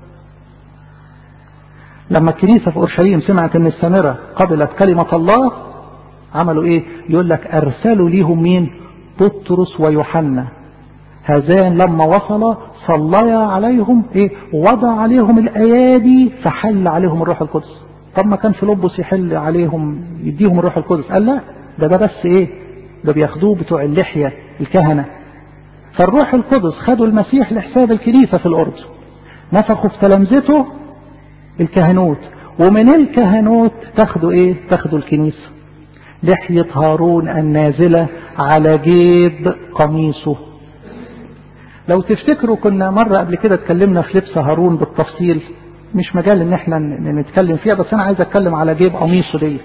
لما الكنيسة في أورشليم سمعت أن السامرة قبلت كلمة الله عملوا إيه يقول لك أرسلوا ليهم مين بطرس ويوحنا هذان لما وصل صليا عليهم إيه وضع عليهم الأيادي فحل عليهم الروح القدس طب ما كان في لبس يحل عليهم يديهم الروح القدس قال لا ده ده بس إيه ده بياخدوه بتوع اللحية الكهنة فالروح القدس خدوا المسيح لحساب الكنيسة في الأردن نفخوا في تلامذته الكهنوت ومن الكهنوت تاخدوا ايه تاخدوا الكنيسة لحية هارون النازلة على جيب قميصه لو تفتكروا كنا مرة قبل كده اتكلمنا في لبس هارون بالتفصيل مش مجال ان احنا نتكلم فيها بس انا عايز اتكلم على جيب قميصه ديت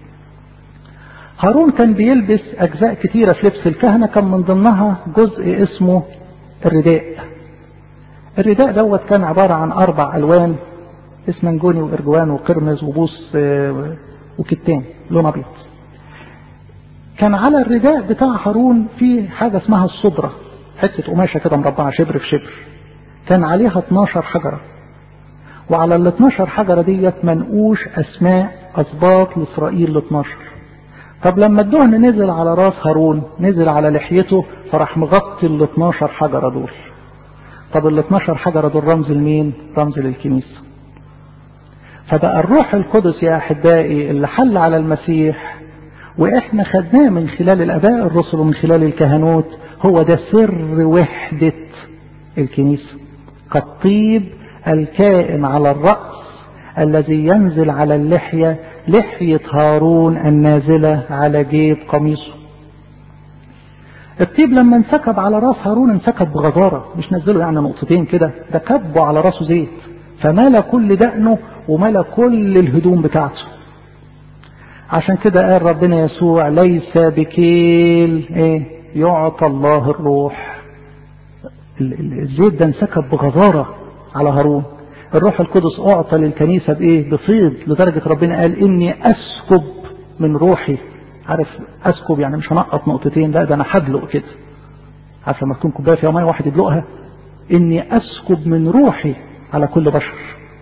هارون كان بيلبس أجزاء كتيرة في لبس الكهنة كان من ضمنها جزء اسمه الرداء الرداء دوت كان عبارة عن أربع ألوان اسمنجوني وإرجوان وقرمز وبوس وكتان لون أبيض كان على الرداء بتاع هارون في حاجة اسمها الصبرة حتة قماشة كده مربعة شبر في شبر كان عليها 12 حجرة وعلى ال 12 حجرة ديت منقوش أسماء أسباط لإسرائيل ال 12 طب لما الدهن نزل على راس هارون نزل على لحيته فراح مغطي ال 12 حجرة دول طب ال 12 حجرة دول رمز لمين رمز للكنيسة فبقى الروح القدس يا أحبائي اللي حل على المسيح وإحنا خدناه من خلال الأباء الرسل ومن خلال الكهنوت هو ده سر وحدة الكنيسة كالطيب الكائن على الرأس الذي ينزل على اللحية لحية هارون النازلة على جيب قميصه الطيب لما انسكب على راس هارون انسكب بغزارة مش نزله يعني نقطتين كده ده كبه على راسه زيت فملا كل دقنه وملا كل الهدوم بتاعته عشان كده قال ربنا يسوع ليس بكيل ايه يعطى الله الروح الزيت ده انسكب بغزارة على هارون الروح القدس اعطى للكنيسة بايه بفيض لدرجة ربنا قال اني اسكب من روحي عارف اسكب يعني مش هنقط نقطتين لا ده انا هدلق كده عارف لما تكون كوبايه فيها ميه واحد يدلقها اني اسكب من روحي على كل بشر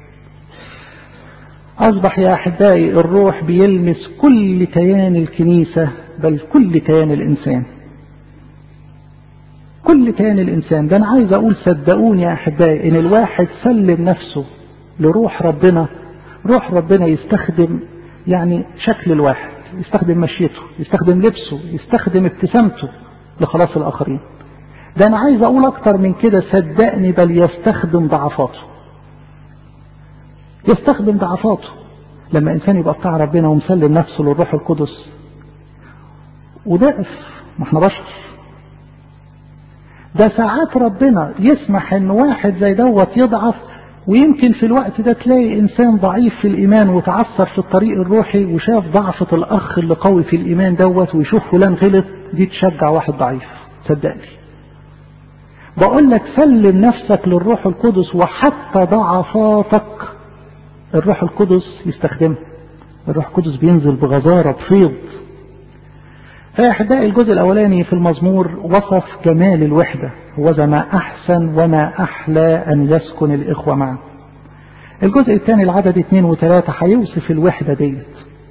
اصبح يا احبائي الروح بيلمس كل كيان الكنيسه بل كل كيان الانسان كل كيان الانسان ده انا عايز اقول صدقوني يا احبائي ان الواحد سلم نفسه لروح ربنا روح ربنا يستخدم يعني شكل الواحد يستخدم مشيته يستخدم لبسه يستخدم ابتسامته لخلاص الآخرين ده أنا عايز أقول أكتر من كده صدقني بل يستخدم ضعفاته يستخدم ضعفاته لما إنسان يبقى بتاع ربنا ومسلم نفسه للروح القدس وضعف ما احنا بشر ده ساعات ربنا يسمح ان واحد زي دوت يضعف ويمكن في الوقت ده تلاقي انسان ضعيف في الايمان وتعثر في الطريق الروحي وشاف ضعفة الاخ اللي قوي في الايمان دوت ويشوف فلان غلط دي تشجع واحد ضعيف صدقني بقول لك سلم نفسك للروح القدس وحتى ضعفاتك الروح القدس يستخدمها الروح القدس بينزل بغزارة بفيض فإحداء الجزء الأولاني في المزمور وصف جمال الوحدة وذا ما أحسن وما أحلى أن يسكن الإخوة معا الجزء الثاني العدد اثنين وثلاثة هيوصف الوحدة ديت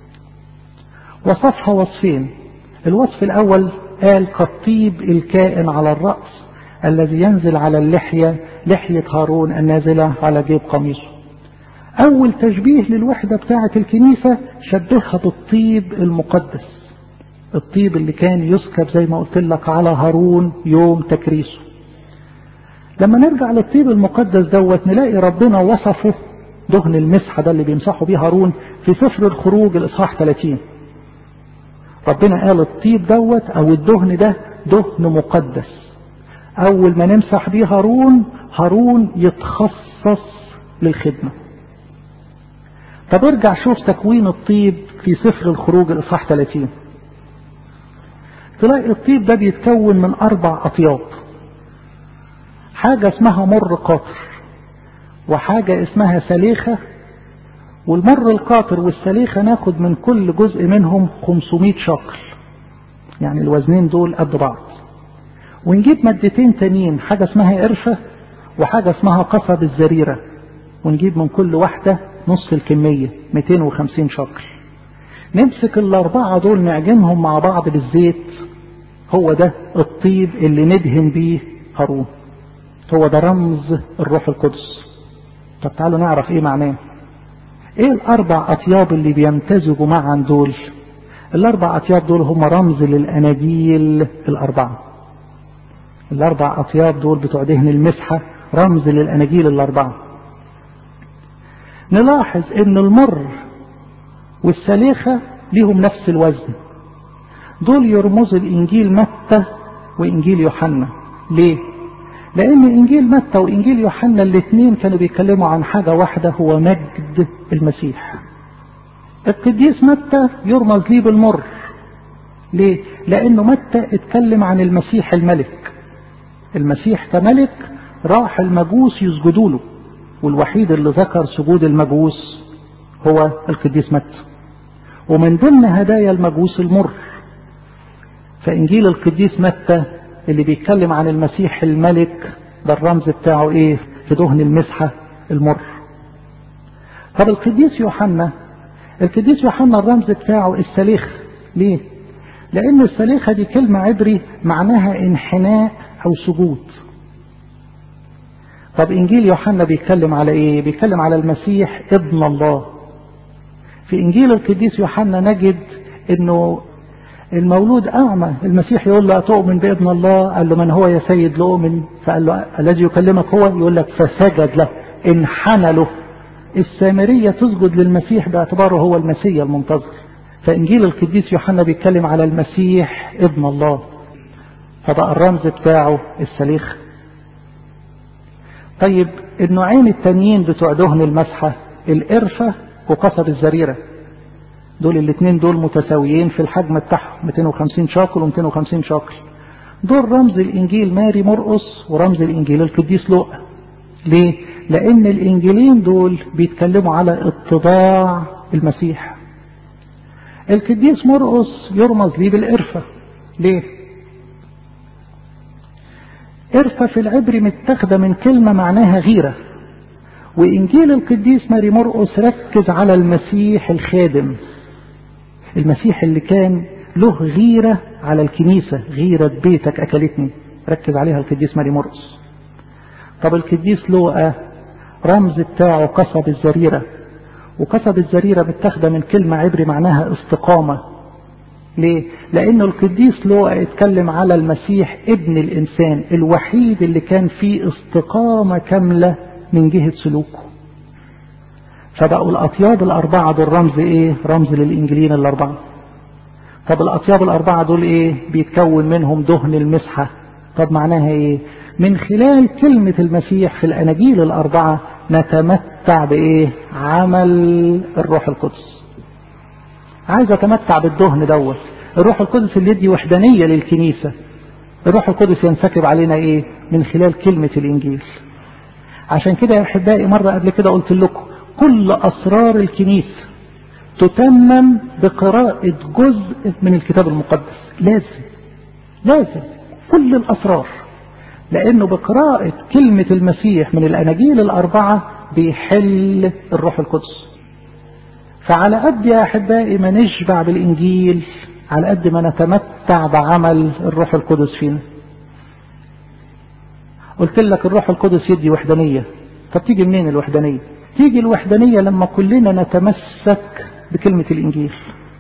وصفها وصفين الوصف الأول قال كالطيب الكائن على الرأس الذي ينزل على اللحية لحية هارون النازلة على جيب قميصه أول تشبيه للوحدة بتاعة الكنيسة شبهها بالطيب المقدس الطيب اللي كان يسكب زي ما قلت لك على هارون يوم تكريسه لما نرجع للطيب المقدس دوت نلاقي ربنا وصفه دهن المسحة ده اللي بيمسحوا بيه هارون في سفر الخروج الإصحاح 30 ربنا قال الطيب دوت أو الدهن ده دهن مقدس أول ما نمسح بيه هارون هارون يتخصص للخدمة طب ارجع شوف تكوين الطيب في سفر الخروج الإصحاح 30 تلاقي الطيب ده بيتكون من أربع أطياب حاجة اسمها مر قاطر وحاجة اسمها سليخة والمر القاطر والسليخة ناخد من كل جزء منهم 500 شقل يعني الوزنين دول قد بعض ونجيب مادتين تانيين حاجة اسمها قرفة وحاجة اسمها قصب الزريرة ونجيب من كل واحدة نص الكمية 250 شقل نمسك الأربعة دول نعجنهم مع بعض بالزيت هو ده الطيب اللي ندهن بيه هارون هو ده رمز الروح القدس طب تعالوا نعرف ايه معناه ايه الاربع اطياب اللي بيمتزجوا معا دول الاربع اطياب دول هم رمز للاناجيل الاربعه الاربع اطياب دول بتوع دهن المسحه رمز للاناجيل الاربعه نلاحظ ان المر والسليخه ليهم نفس الوزن دول يرمزوا الانجيل متى وانجيل يوحنا ليه لان انجيل متى وانجيل يوحنا الاثنين كانوا بيتكلموا عن حاجة واحدة هو مجد المسيح القديس متى يرمز ليه بالمر ليه لانه متى اتكلم عن المسيح الملك المسيح كملك راح المجوس يسجدوا له والوحيد اللي ذكر سجود المجوس هو القديس متى ومن ضمن هدايا المجوس المر فإنجيل القديس متى اللي بيتكلم عن المسيح الملك ده الرمز بتاعه ايه في دهن المسحة المر طب القديس يوحنا القديس يوحنا الرمز بتاعه السليخ ليه لان السليخة دي كلمة عبري معناها انحناء او سجود طب انجيل يوحنا بيتكلم على ايه بيتكلم على المسيح ابن الله في انجيل القديس يوحنا نجد انه المولود أعمى المسيح يقول له أتؤمن بابن الله قال له من هو يا سيد لأؤمن فقال له الذي يكلمك هو يقول لك فسجد له انحنى له السامرية تسجد للمسيح باعتباره هو المسيح المنتظر فإنجيل القديس يوحنا بيتكلم على المسيح ابن الله فبقى الرمز بتاعه السليخ طيب النوعين التانيين بتوع دهن المسحة القرفة وقصب الزريرة دول الاثنين دول متساويين في الحجم بتاعهم 250 شاكل و250 شاكل دول رمز الانجيل ماري مرقس ورمز الانجيل القديس لوقا ليه لان الانجيلين دول بيتكلموا على اتضاع المسيح القديس مرقس يرمز ليه بالقرفة ليه قرفة في العبري متاخده من كلمة معناها غيرة وإنجيل القديس ماري مرقس ركز على المسيح الخادم المسيح اللي كان له غيرة على الكنيسة غيرة بيتك أكلتني ركز عليها القديس ماري مرقس طب القديس لوقا رمز بتاعه قصب الزريرة وقصب الزريرة متاخده من كلمة عبري معناها استقامة ليه؟ لأنه القديس لوقا اتكلم على المسيح ابن الإنسان الوحيد اللي كان فيه استقامة كاملة من جهة سلوكه فبقوا الأطياب الأربعة دول رمز إيه؟ رمز للإنجيلين الأربعة طب الأطياب الأربعة دول إيه؟ بيتكون منهم دهن المسحة طب معناها إيه؟ من خلال كلمة المسيح في الأناجيل الأربعة نتمتع بإيه؟ عمل الروح القدس عايز أتمتع بالدهن دوت الروح القدس اللي يدي وحدانية للكنيسة الروح القدس ينسكب علينا إيه؟ من خلال كلمة الإنجيل عشان كده يا أحبائي مرة قبل كده قلت لكم كل أسرار الكنيسة تتمم بقراءة جزء من الكتاب المقدس لازم لازم كل الأسرار لأنه بقراءة كلمة المسيح من الأناجيل الأربعة بيحل الروح القدس فعلى قد يا أحبائي ما نشبع بالإنجيل على قد ما نتمتع بعمل الروح القدس فينا قلت لك الروح القدس يدي وحدانية طب تيجي منين الوحدانية تيجي الوحدانية لما كلنا نتمسك بكلمة الإنجيل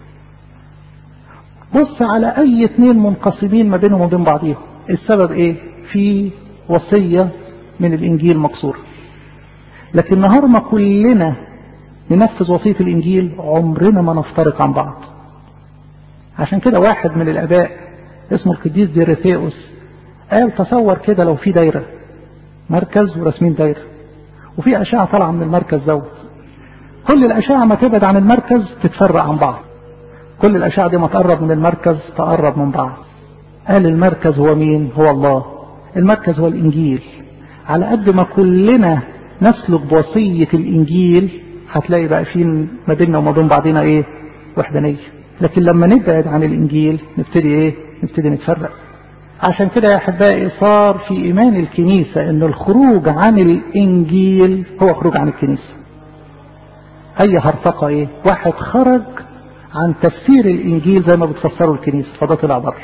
بص على أي اثنين منقسمين ما بينهم وبين بعضهم السبب إيه في وصية من الإنجيل مقصورة لكن نهار ما كلنا ننفذ وصية الإنجيل عمرنا ما نفترق عن بعض عشان كده واحد من الآباء اسمه القديس ديريثيوس قال تصور كده لو في دايرة مركز ورسمين دايرة وفي أشعة طالعة من المركز دوت كل الأشعة ما تبعد عن المركز تتفرق عن بعض كل الأشعة دي ما تقرب من المركز تقرب من بعض قال المركز هو مين هو الله المركز هو الإنجيل على قد ما كلنا نسلك بوصية الإنجيل هتلاقي بقى في ما بيننا وما بين بعضنا إيه وحدانية لكن لما نبعد عن الإنجيل نبتدي إيه نبتدي نتفرق عشان كده يا أحبائي صار في إيمان الكنيسة أن الخروج عن الإنجيل هو خروج عن الكنيسة أي هرطقة إيه واحد خرج عن تفسير الإنجيل زي ما بتفسره الكنيسة فده طلع بره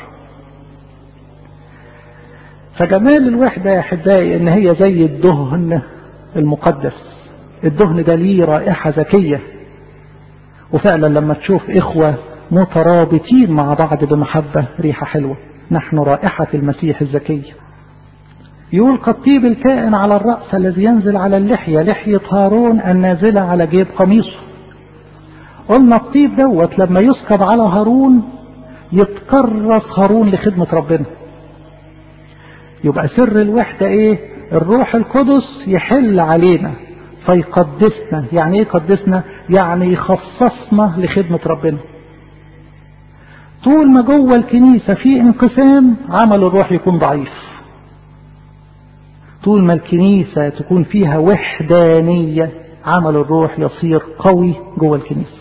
فجمال الوحدة يا أحبائي إن هي زي الدهن المقدس الدهن ده ليه رائحة ذكية وفعلا لما تشوف إخوة مترابطين مع بعض بمحبة ريحة حلوة نحن رائحة المسيح الزكية يقول قطيب الكائن على الرأس الذي ينزل على اللحية لحية هارون النازلة على جيب قميصه قلنا الطيب دوت لما يسكب على هارون يتكرس هارون لخدمة ربنا يبقى سر الوحدة ايه الروح القدس يحل علينا فيقدسنا يعني ايه يقدسنا يعني يخصصنا لخدمة ربنا طول ما جوه الكنيسة في انقسام عمل الروح يكون ضعيف طول ما الكنيسة تكون فيها وحدانية عمل الروح يصير قوي جوه الكنيسة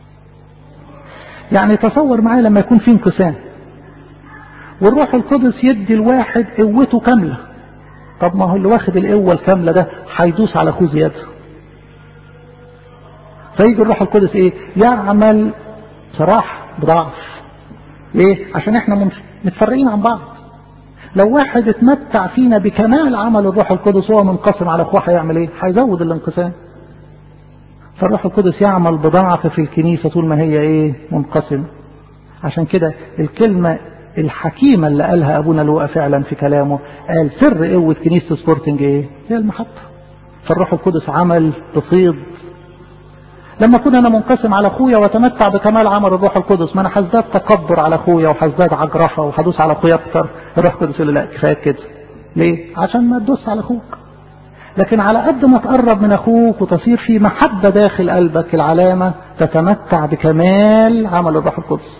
يعني تصور معايا لما يكون في انقسام والروح القدس يدي الواحد قوته كاملة طب ما هو اللي واخد القوة الكاملة ده هيدوس على اخوه زيادة فيجي الروح القدس ايه يعمل صراحة بضعف ليه عشان احنا متفرقين عن بعض لو واحد اتمتع فينا بكمال عمل الروح القدس وهو منقسم على اخوه هيعمل ايه هيزود الانقسام فالروح القدس يعمل بضعف في الكنيسة طول ما هي ايه منقسمة عشان كده الكلمة الحكيمة اللي قالها ابونا لوقا فعلا في كلامه قال سر قوة كنيسة سبورتنج ايه هي المحطة فالروح القدس عمل بفيض لما اكون انا منقسم على اخويا واتمتع بكمال عمل الروح القدس ما انا هزداد تكبر على اخويا وهزداد عجرفه وهدوس على اخويا اكتر الروح القدس يقول لا كفايه كده ليه؟ عشان ما تدوس على اخوك لكن على قد ما تقرب من اخوك وتصير في محبه داخل قلبك العلامه تتمتع بكمال عمل الروح القدس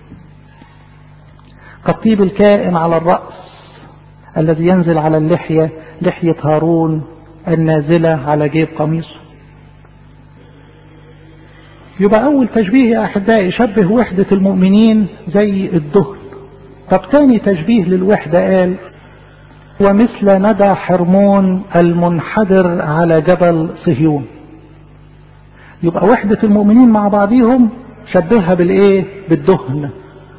كالطيب الكائن على الراس الذي ينزل على اللحيه لحيه هارون النازله على جيب قميصه يبقى أول تشبيه يا أحبائي يشبه وحدة المؤمنين زي الدهن طب تاني تشبيه للوحدة قال ومثل ندى حرمون المنحدر على جبل صهيون يبقى وحدة المؤمنين مع بعضهم شبهها بالإيه؟ بالدهن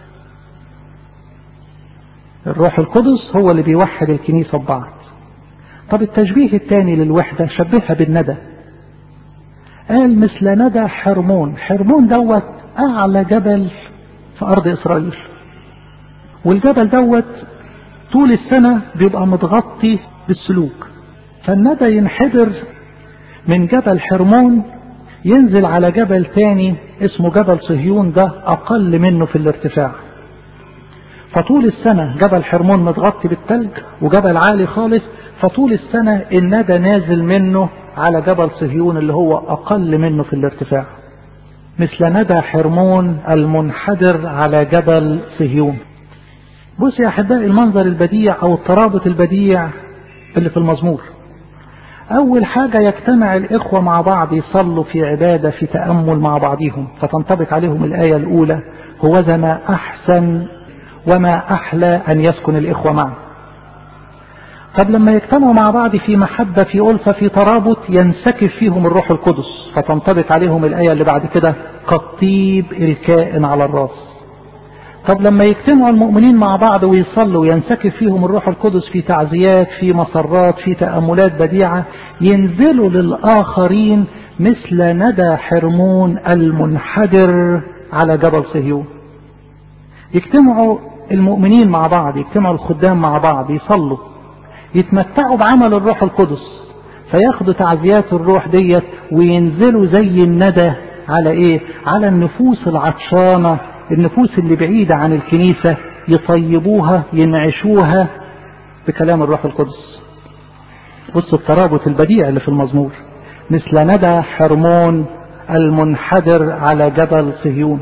الروح القدس هو اللي بيوحد الكنيسة ببعض طب التشبيه الثاني للوحدة شبهها بالندى قال مثل ندى حرمون حرمون دوت أعلى جبل في أرض إسرائيل والجبل دوت طول السنة بيبقى متغطي بالسلوك فالندى ينحدر من جبل حرمون ينزل على جبل تاني اسمه جبل صهيون ده أقل منه في الارتفاع فطول السنة جبل حرمون متغطي بالتلج وجبل عالي خالص فطول السنة الندى نازل منه على جبل صهيون اللي هو أقل منه في الارتفاع مثل ندى حرمون المنحدر على جبل صهيون بص يا أحبائي المنظر البديع أو الترابط البديع اللي في المزمور أول حاجة يجتمع الإخوة مع بعض يصلوا في عبادة في تأمل مع بعضهم فتنطبق عليهم الآية الأولى هو ذا ما أحسن وما أحلى أن يسكن الإخوة معا طب لما يجتمعوا مع بعض في محبة في ألفة في ترابط ينسكب فيهم الروح القدس فتنطبق عليهم الآية اللي بعد كده كالطيب الكائن على الراس طب لما يجتمعوا المؤمنين مع بعض ويصلوا وينسكب فيهم الروح القدس في تعزيات في مسرات في تأملات بديعة ينزلوا للآخرين مثل ندى حرمون المنحدر على جبل صهيون يجتمعوا المؤمنين مع بعض يجتمعوا الخدام مع بعض يصلوا يتمتعوا بعمل الروح القدس فياخدوا تعزيات الروح ديت وينزلوا زي الندى على ايه على النفوس العطشانة النفوس اللي بعيدة عن الكنيسة يطيبوها ينعشوها بكلام الروح القدس بصوا الترابط البديع اللي في المزمور مثل ندى حرمون المنحدر على جبل صهيون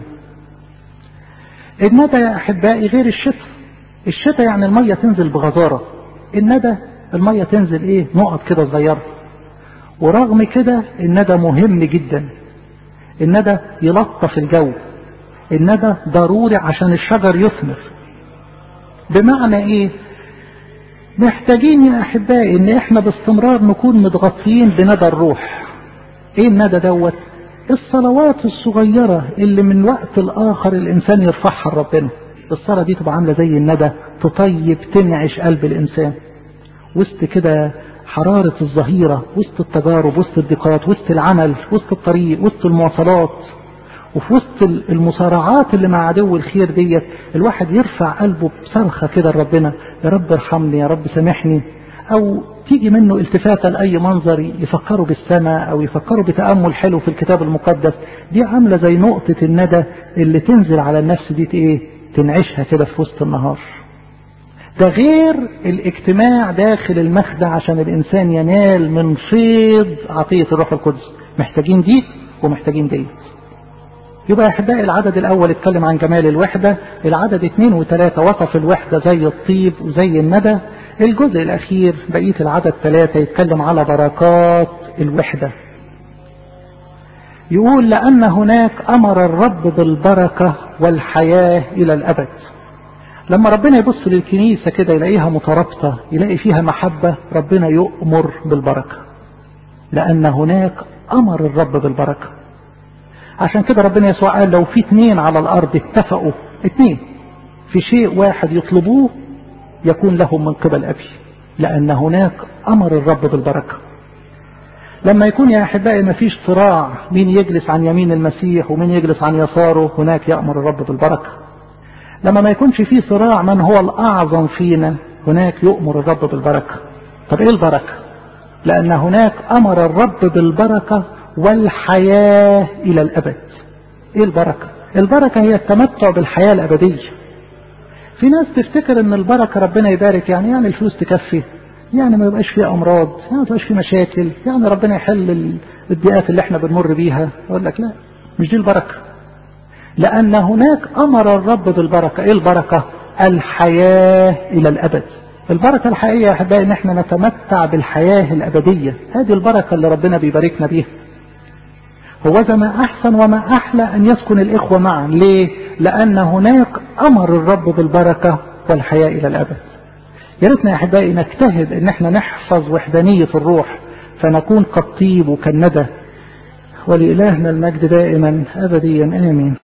الندى يا احبائي غير الشتاء الشتاء يعني المية تنزل بغزارة الندى المية تنزل ايه نقط كده صغيرة ورغم كده الندى مهم جدا الندى يلطف الجو الندى ضروري عشان الشجر يثمر بمعنى ايه محتاجين يا احبائي ان احنا باستمرار نكون متغطيين بندى الروح ايه الندى دوت الصلوات الصغيرة اللي من وقت لاخر الانسان يرفعها لربنا الصلاة دي تبقى عاملة زي الندى تطيب تنعش قلب الإنسان وسط كده حرارة الظهيرة وسط التجارب وسط الضيقات وسط العمل وسط الطريق وسط المواصلات وفي وسط المصارعات اللي مع عدو الخير ديت الواحد يرفع قلبه بصرخة كده لربنا يا رب ارحمني يا رب سامحني أو تيجي منه التفاتة لأي منظر يفكروا بالسماء أو يفكروا بتأمل حلو في الكتاب المقدس دي عاملة زي نقطة الندى اللي تنزل على النفس دي ايه تنعشها كده في وسط النهار ده غير الاجتماع داخل المخدع عشان الإنسان ينال من فيض عطية الروح القدس محتاجين دي ومحتاجين دي يبقى يا أحبائي العدد الأول اتكلم عن جمال الوحدة العدد اثنين وثلاثة وصف الوحدة زي الطيب وزي الندى الجزء الأخير بقية العدد ثلاثة يتكلم على بركات الوحدة يقول لأن هناك أمر الرب بالبركة والحياة إلى الأبد لما ربنا يبص للكنيسة كده يلاقيها مترابطة يلاقي فيها محبة ربنا يؤمر بالبركة لأن هناك أمر الرب بالبركة عشان كده ربنا يسوع قال لو في اتنين على الأرض اتفقوا اتنين في شيء واحد يطلبوه يكون لهم من قبل أبي لأن هناك أمر الرب بالبركة لما يكون يا أحبائي ما فيش صراع مين يجلس عن يمين المسيح ومين يجلس عن يساره هناك يأمر الرب بالبركة لما ما يكونش فيه صراع من هو الأعظم فينا هناك يؤمر الرب بالبركة طب إيه البركة لأن هناك أمر الرب بالبركة والحياة إلى الأبد إيه البركة البركة هي التمتع بالحياة الأبدية في ناس تفتكر ان البركة ربنا يبارك يعني يعني الفلوس تكفي يعني ما يبقاش فيه امراض يعني ما يبقاش فيه مشاكل يعني ربنا يحل الضيقات اللي احنا بنمر بيها اقول لك لا مش دي البركة لان هناك امر الرب بالبركة ايه البركة الحياة الى الابد البركة الحقيقية يا احبائي ان احنا نتمتع بالحياة الابدية هذه البركة اللي ربنا بيباركنا بيها هو ما أحسن وما أحلى أن يسكن الإخوة معا ليه؟ لأن هناك أمر الرب بالبركة والحياة إلى الأبد يا ريتنا يا أحبائي نجتهد أن احنا نحفظ وحدانية الروح فنكون كالطيب وكالندى ولإلهنا المجد دائما أبديا آمين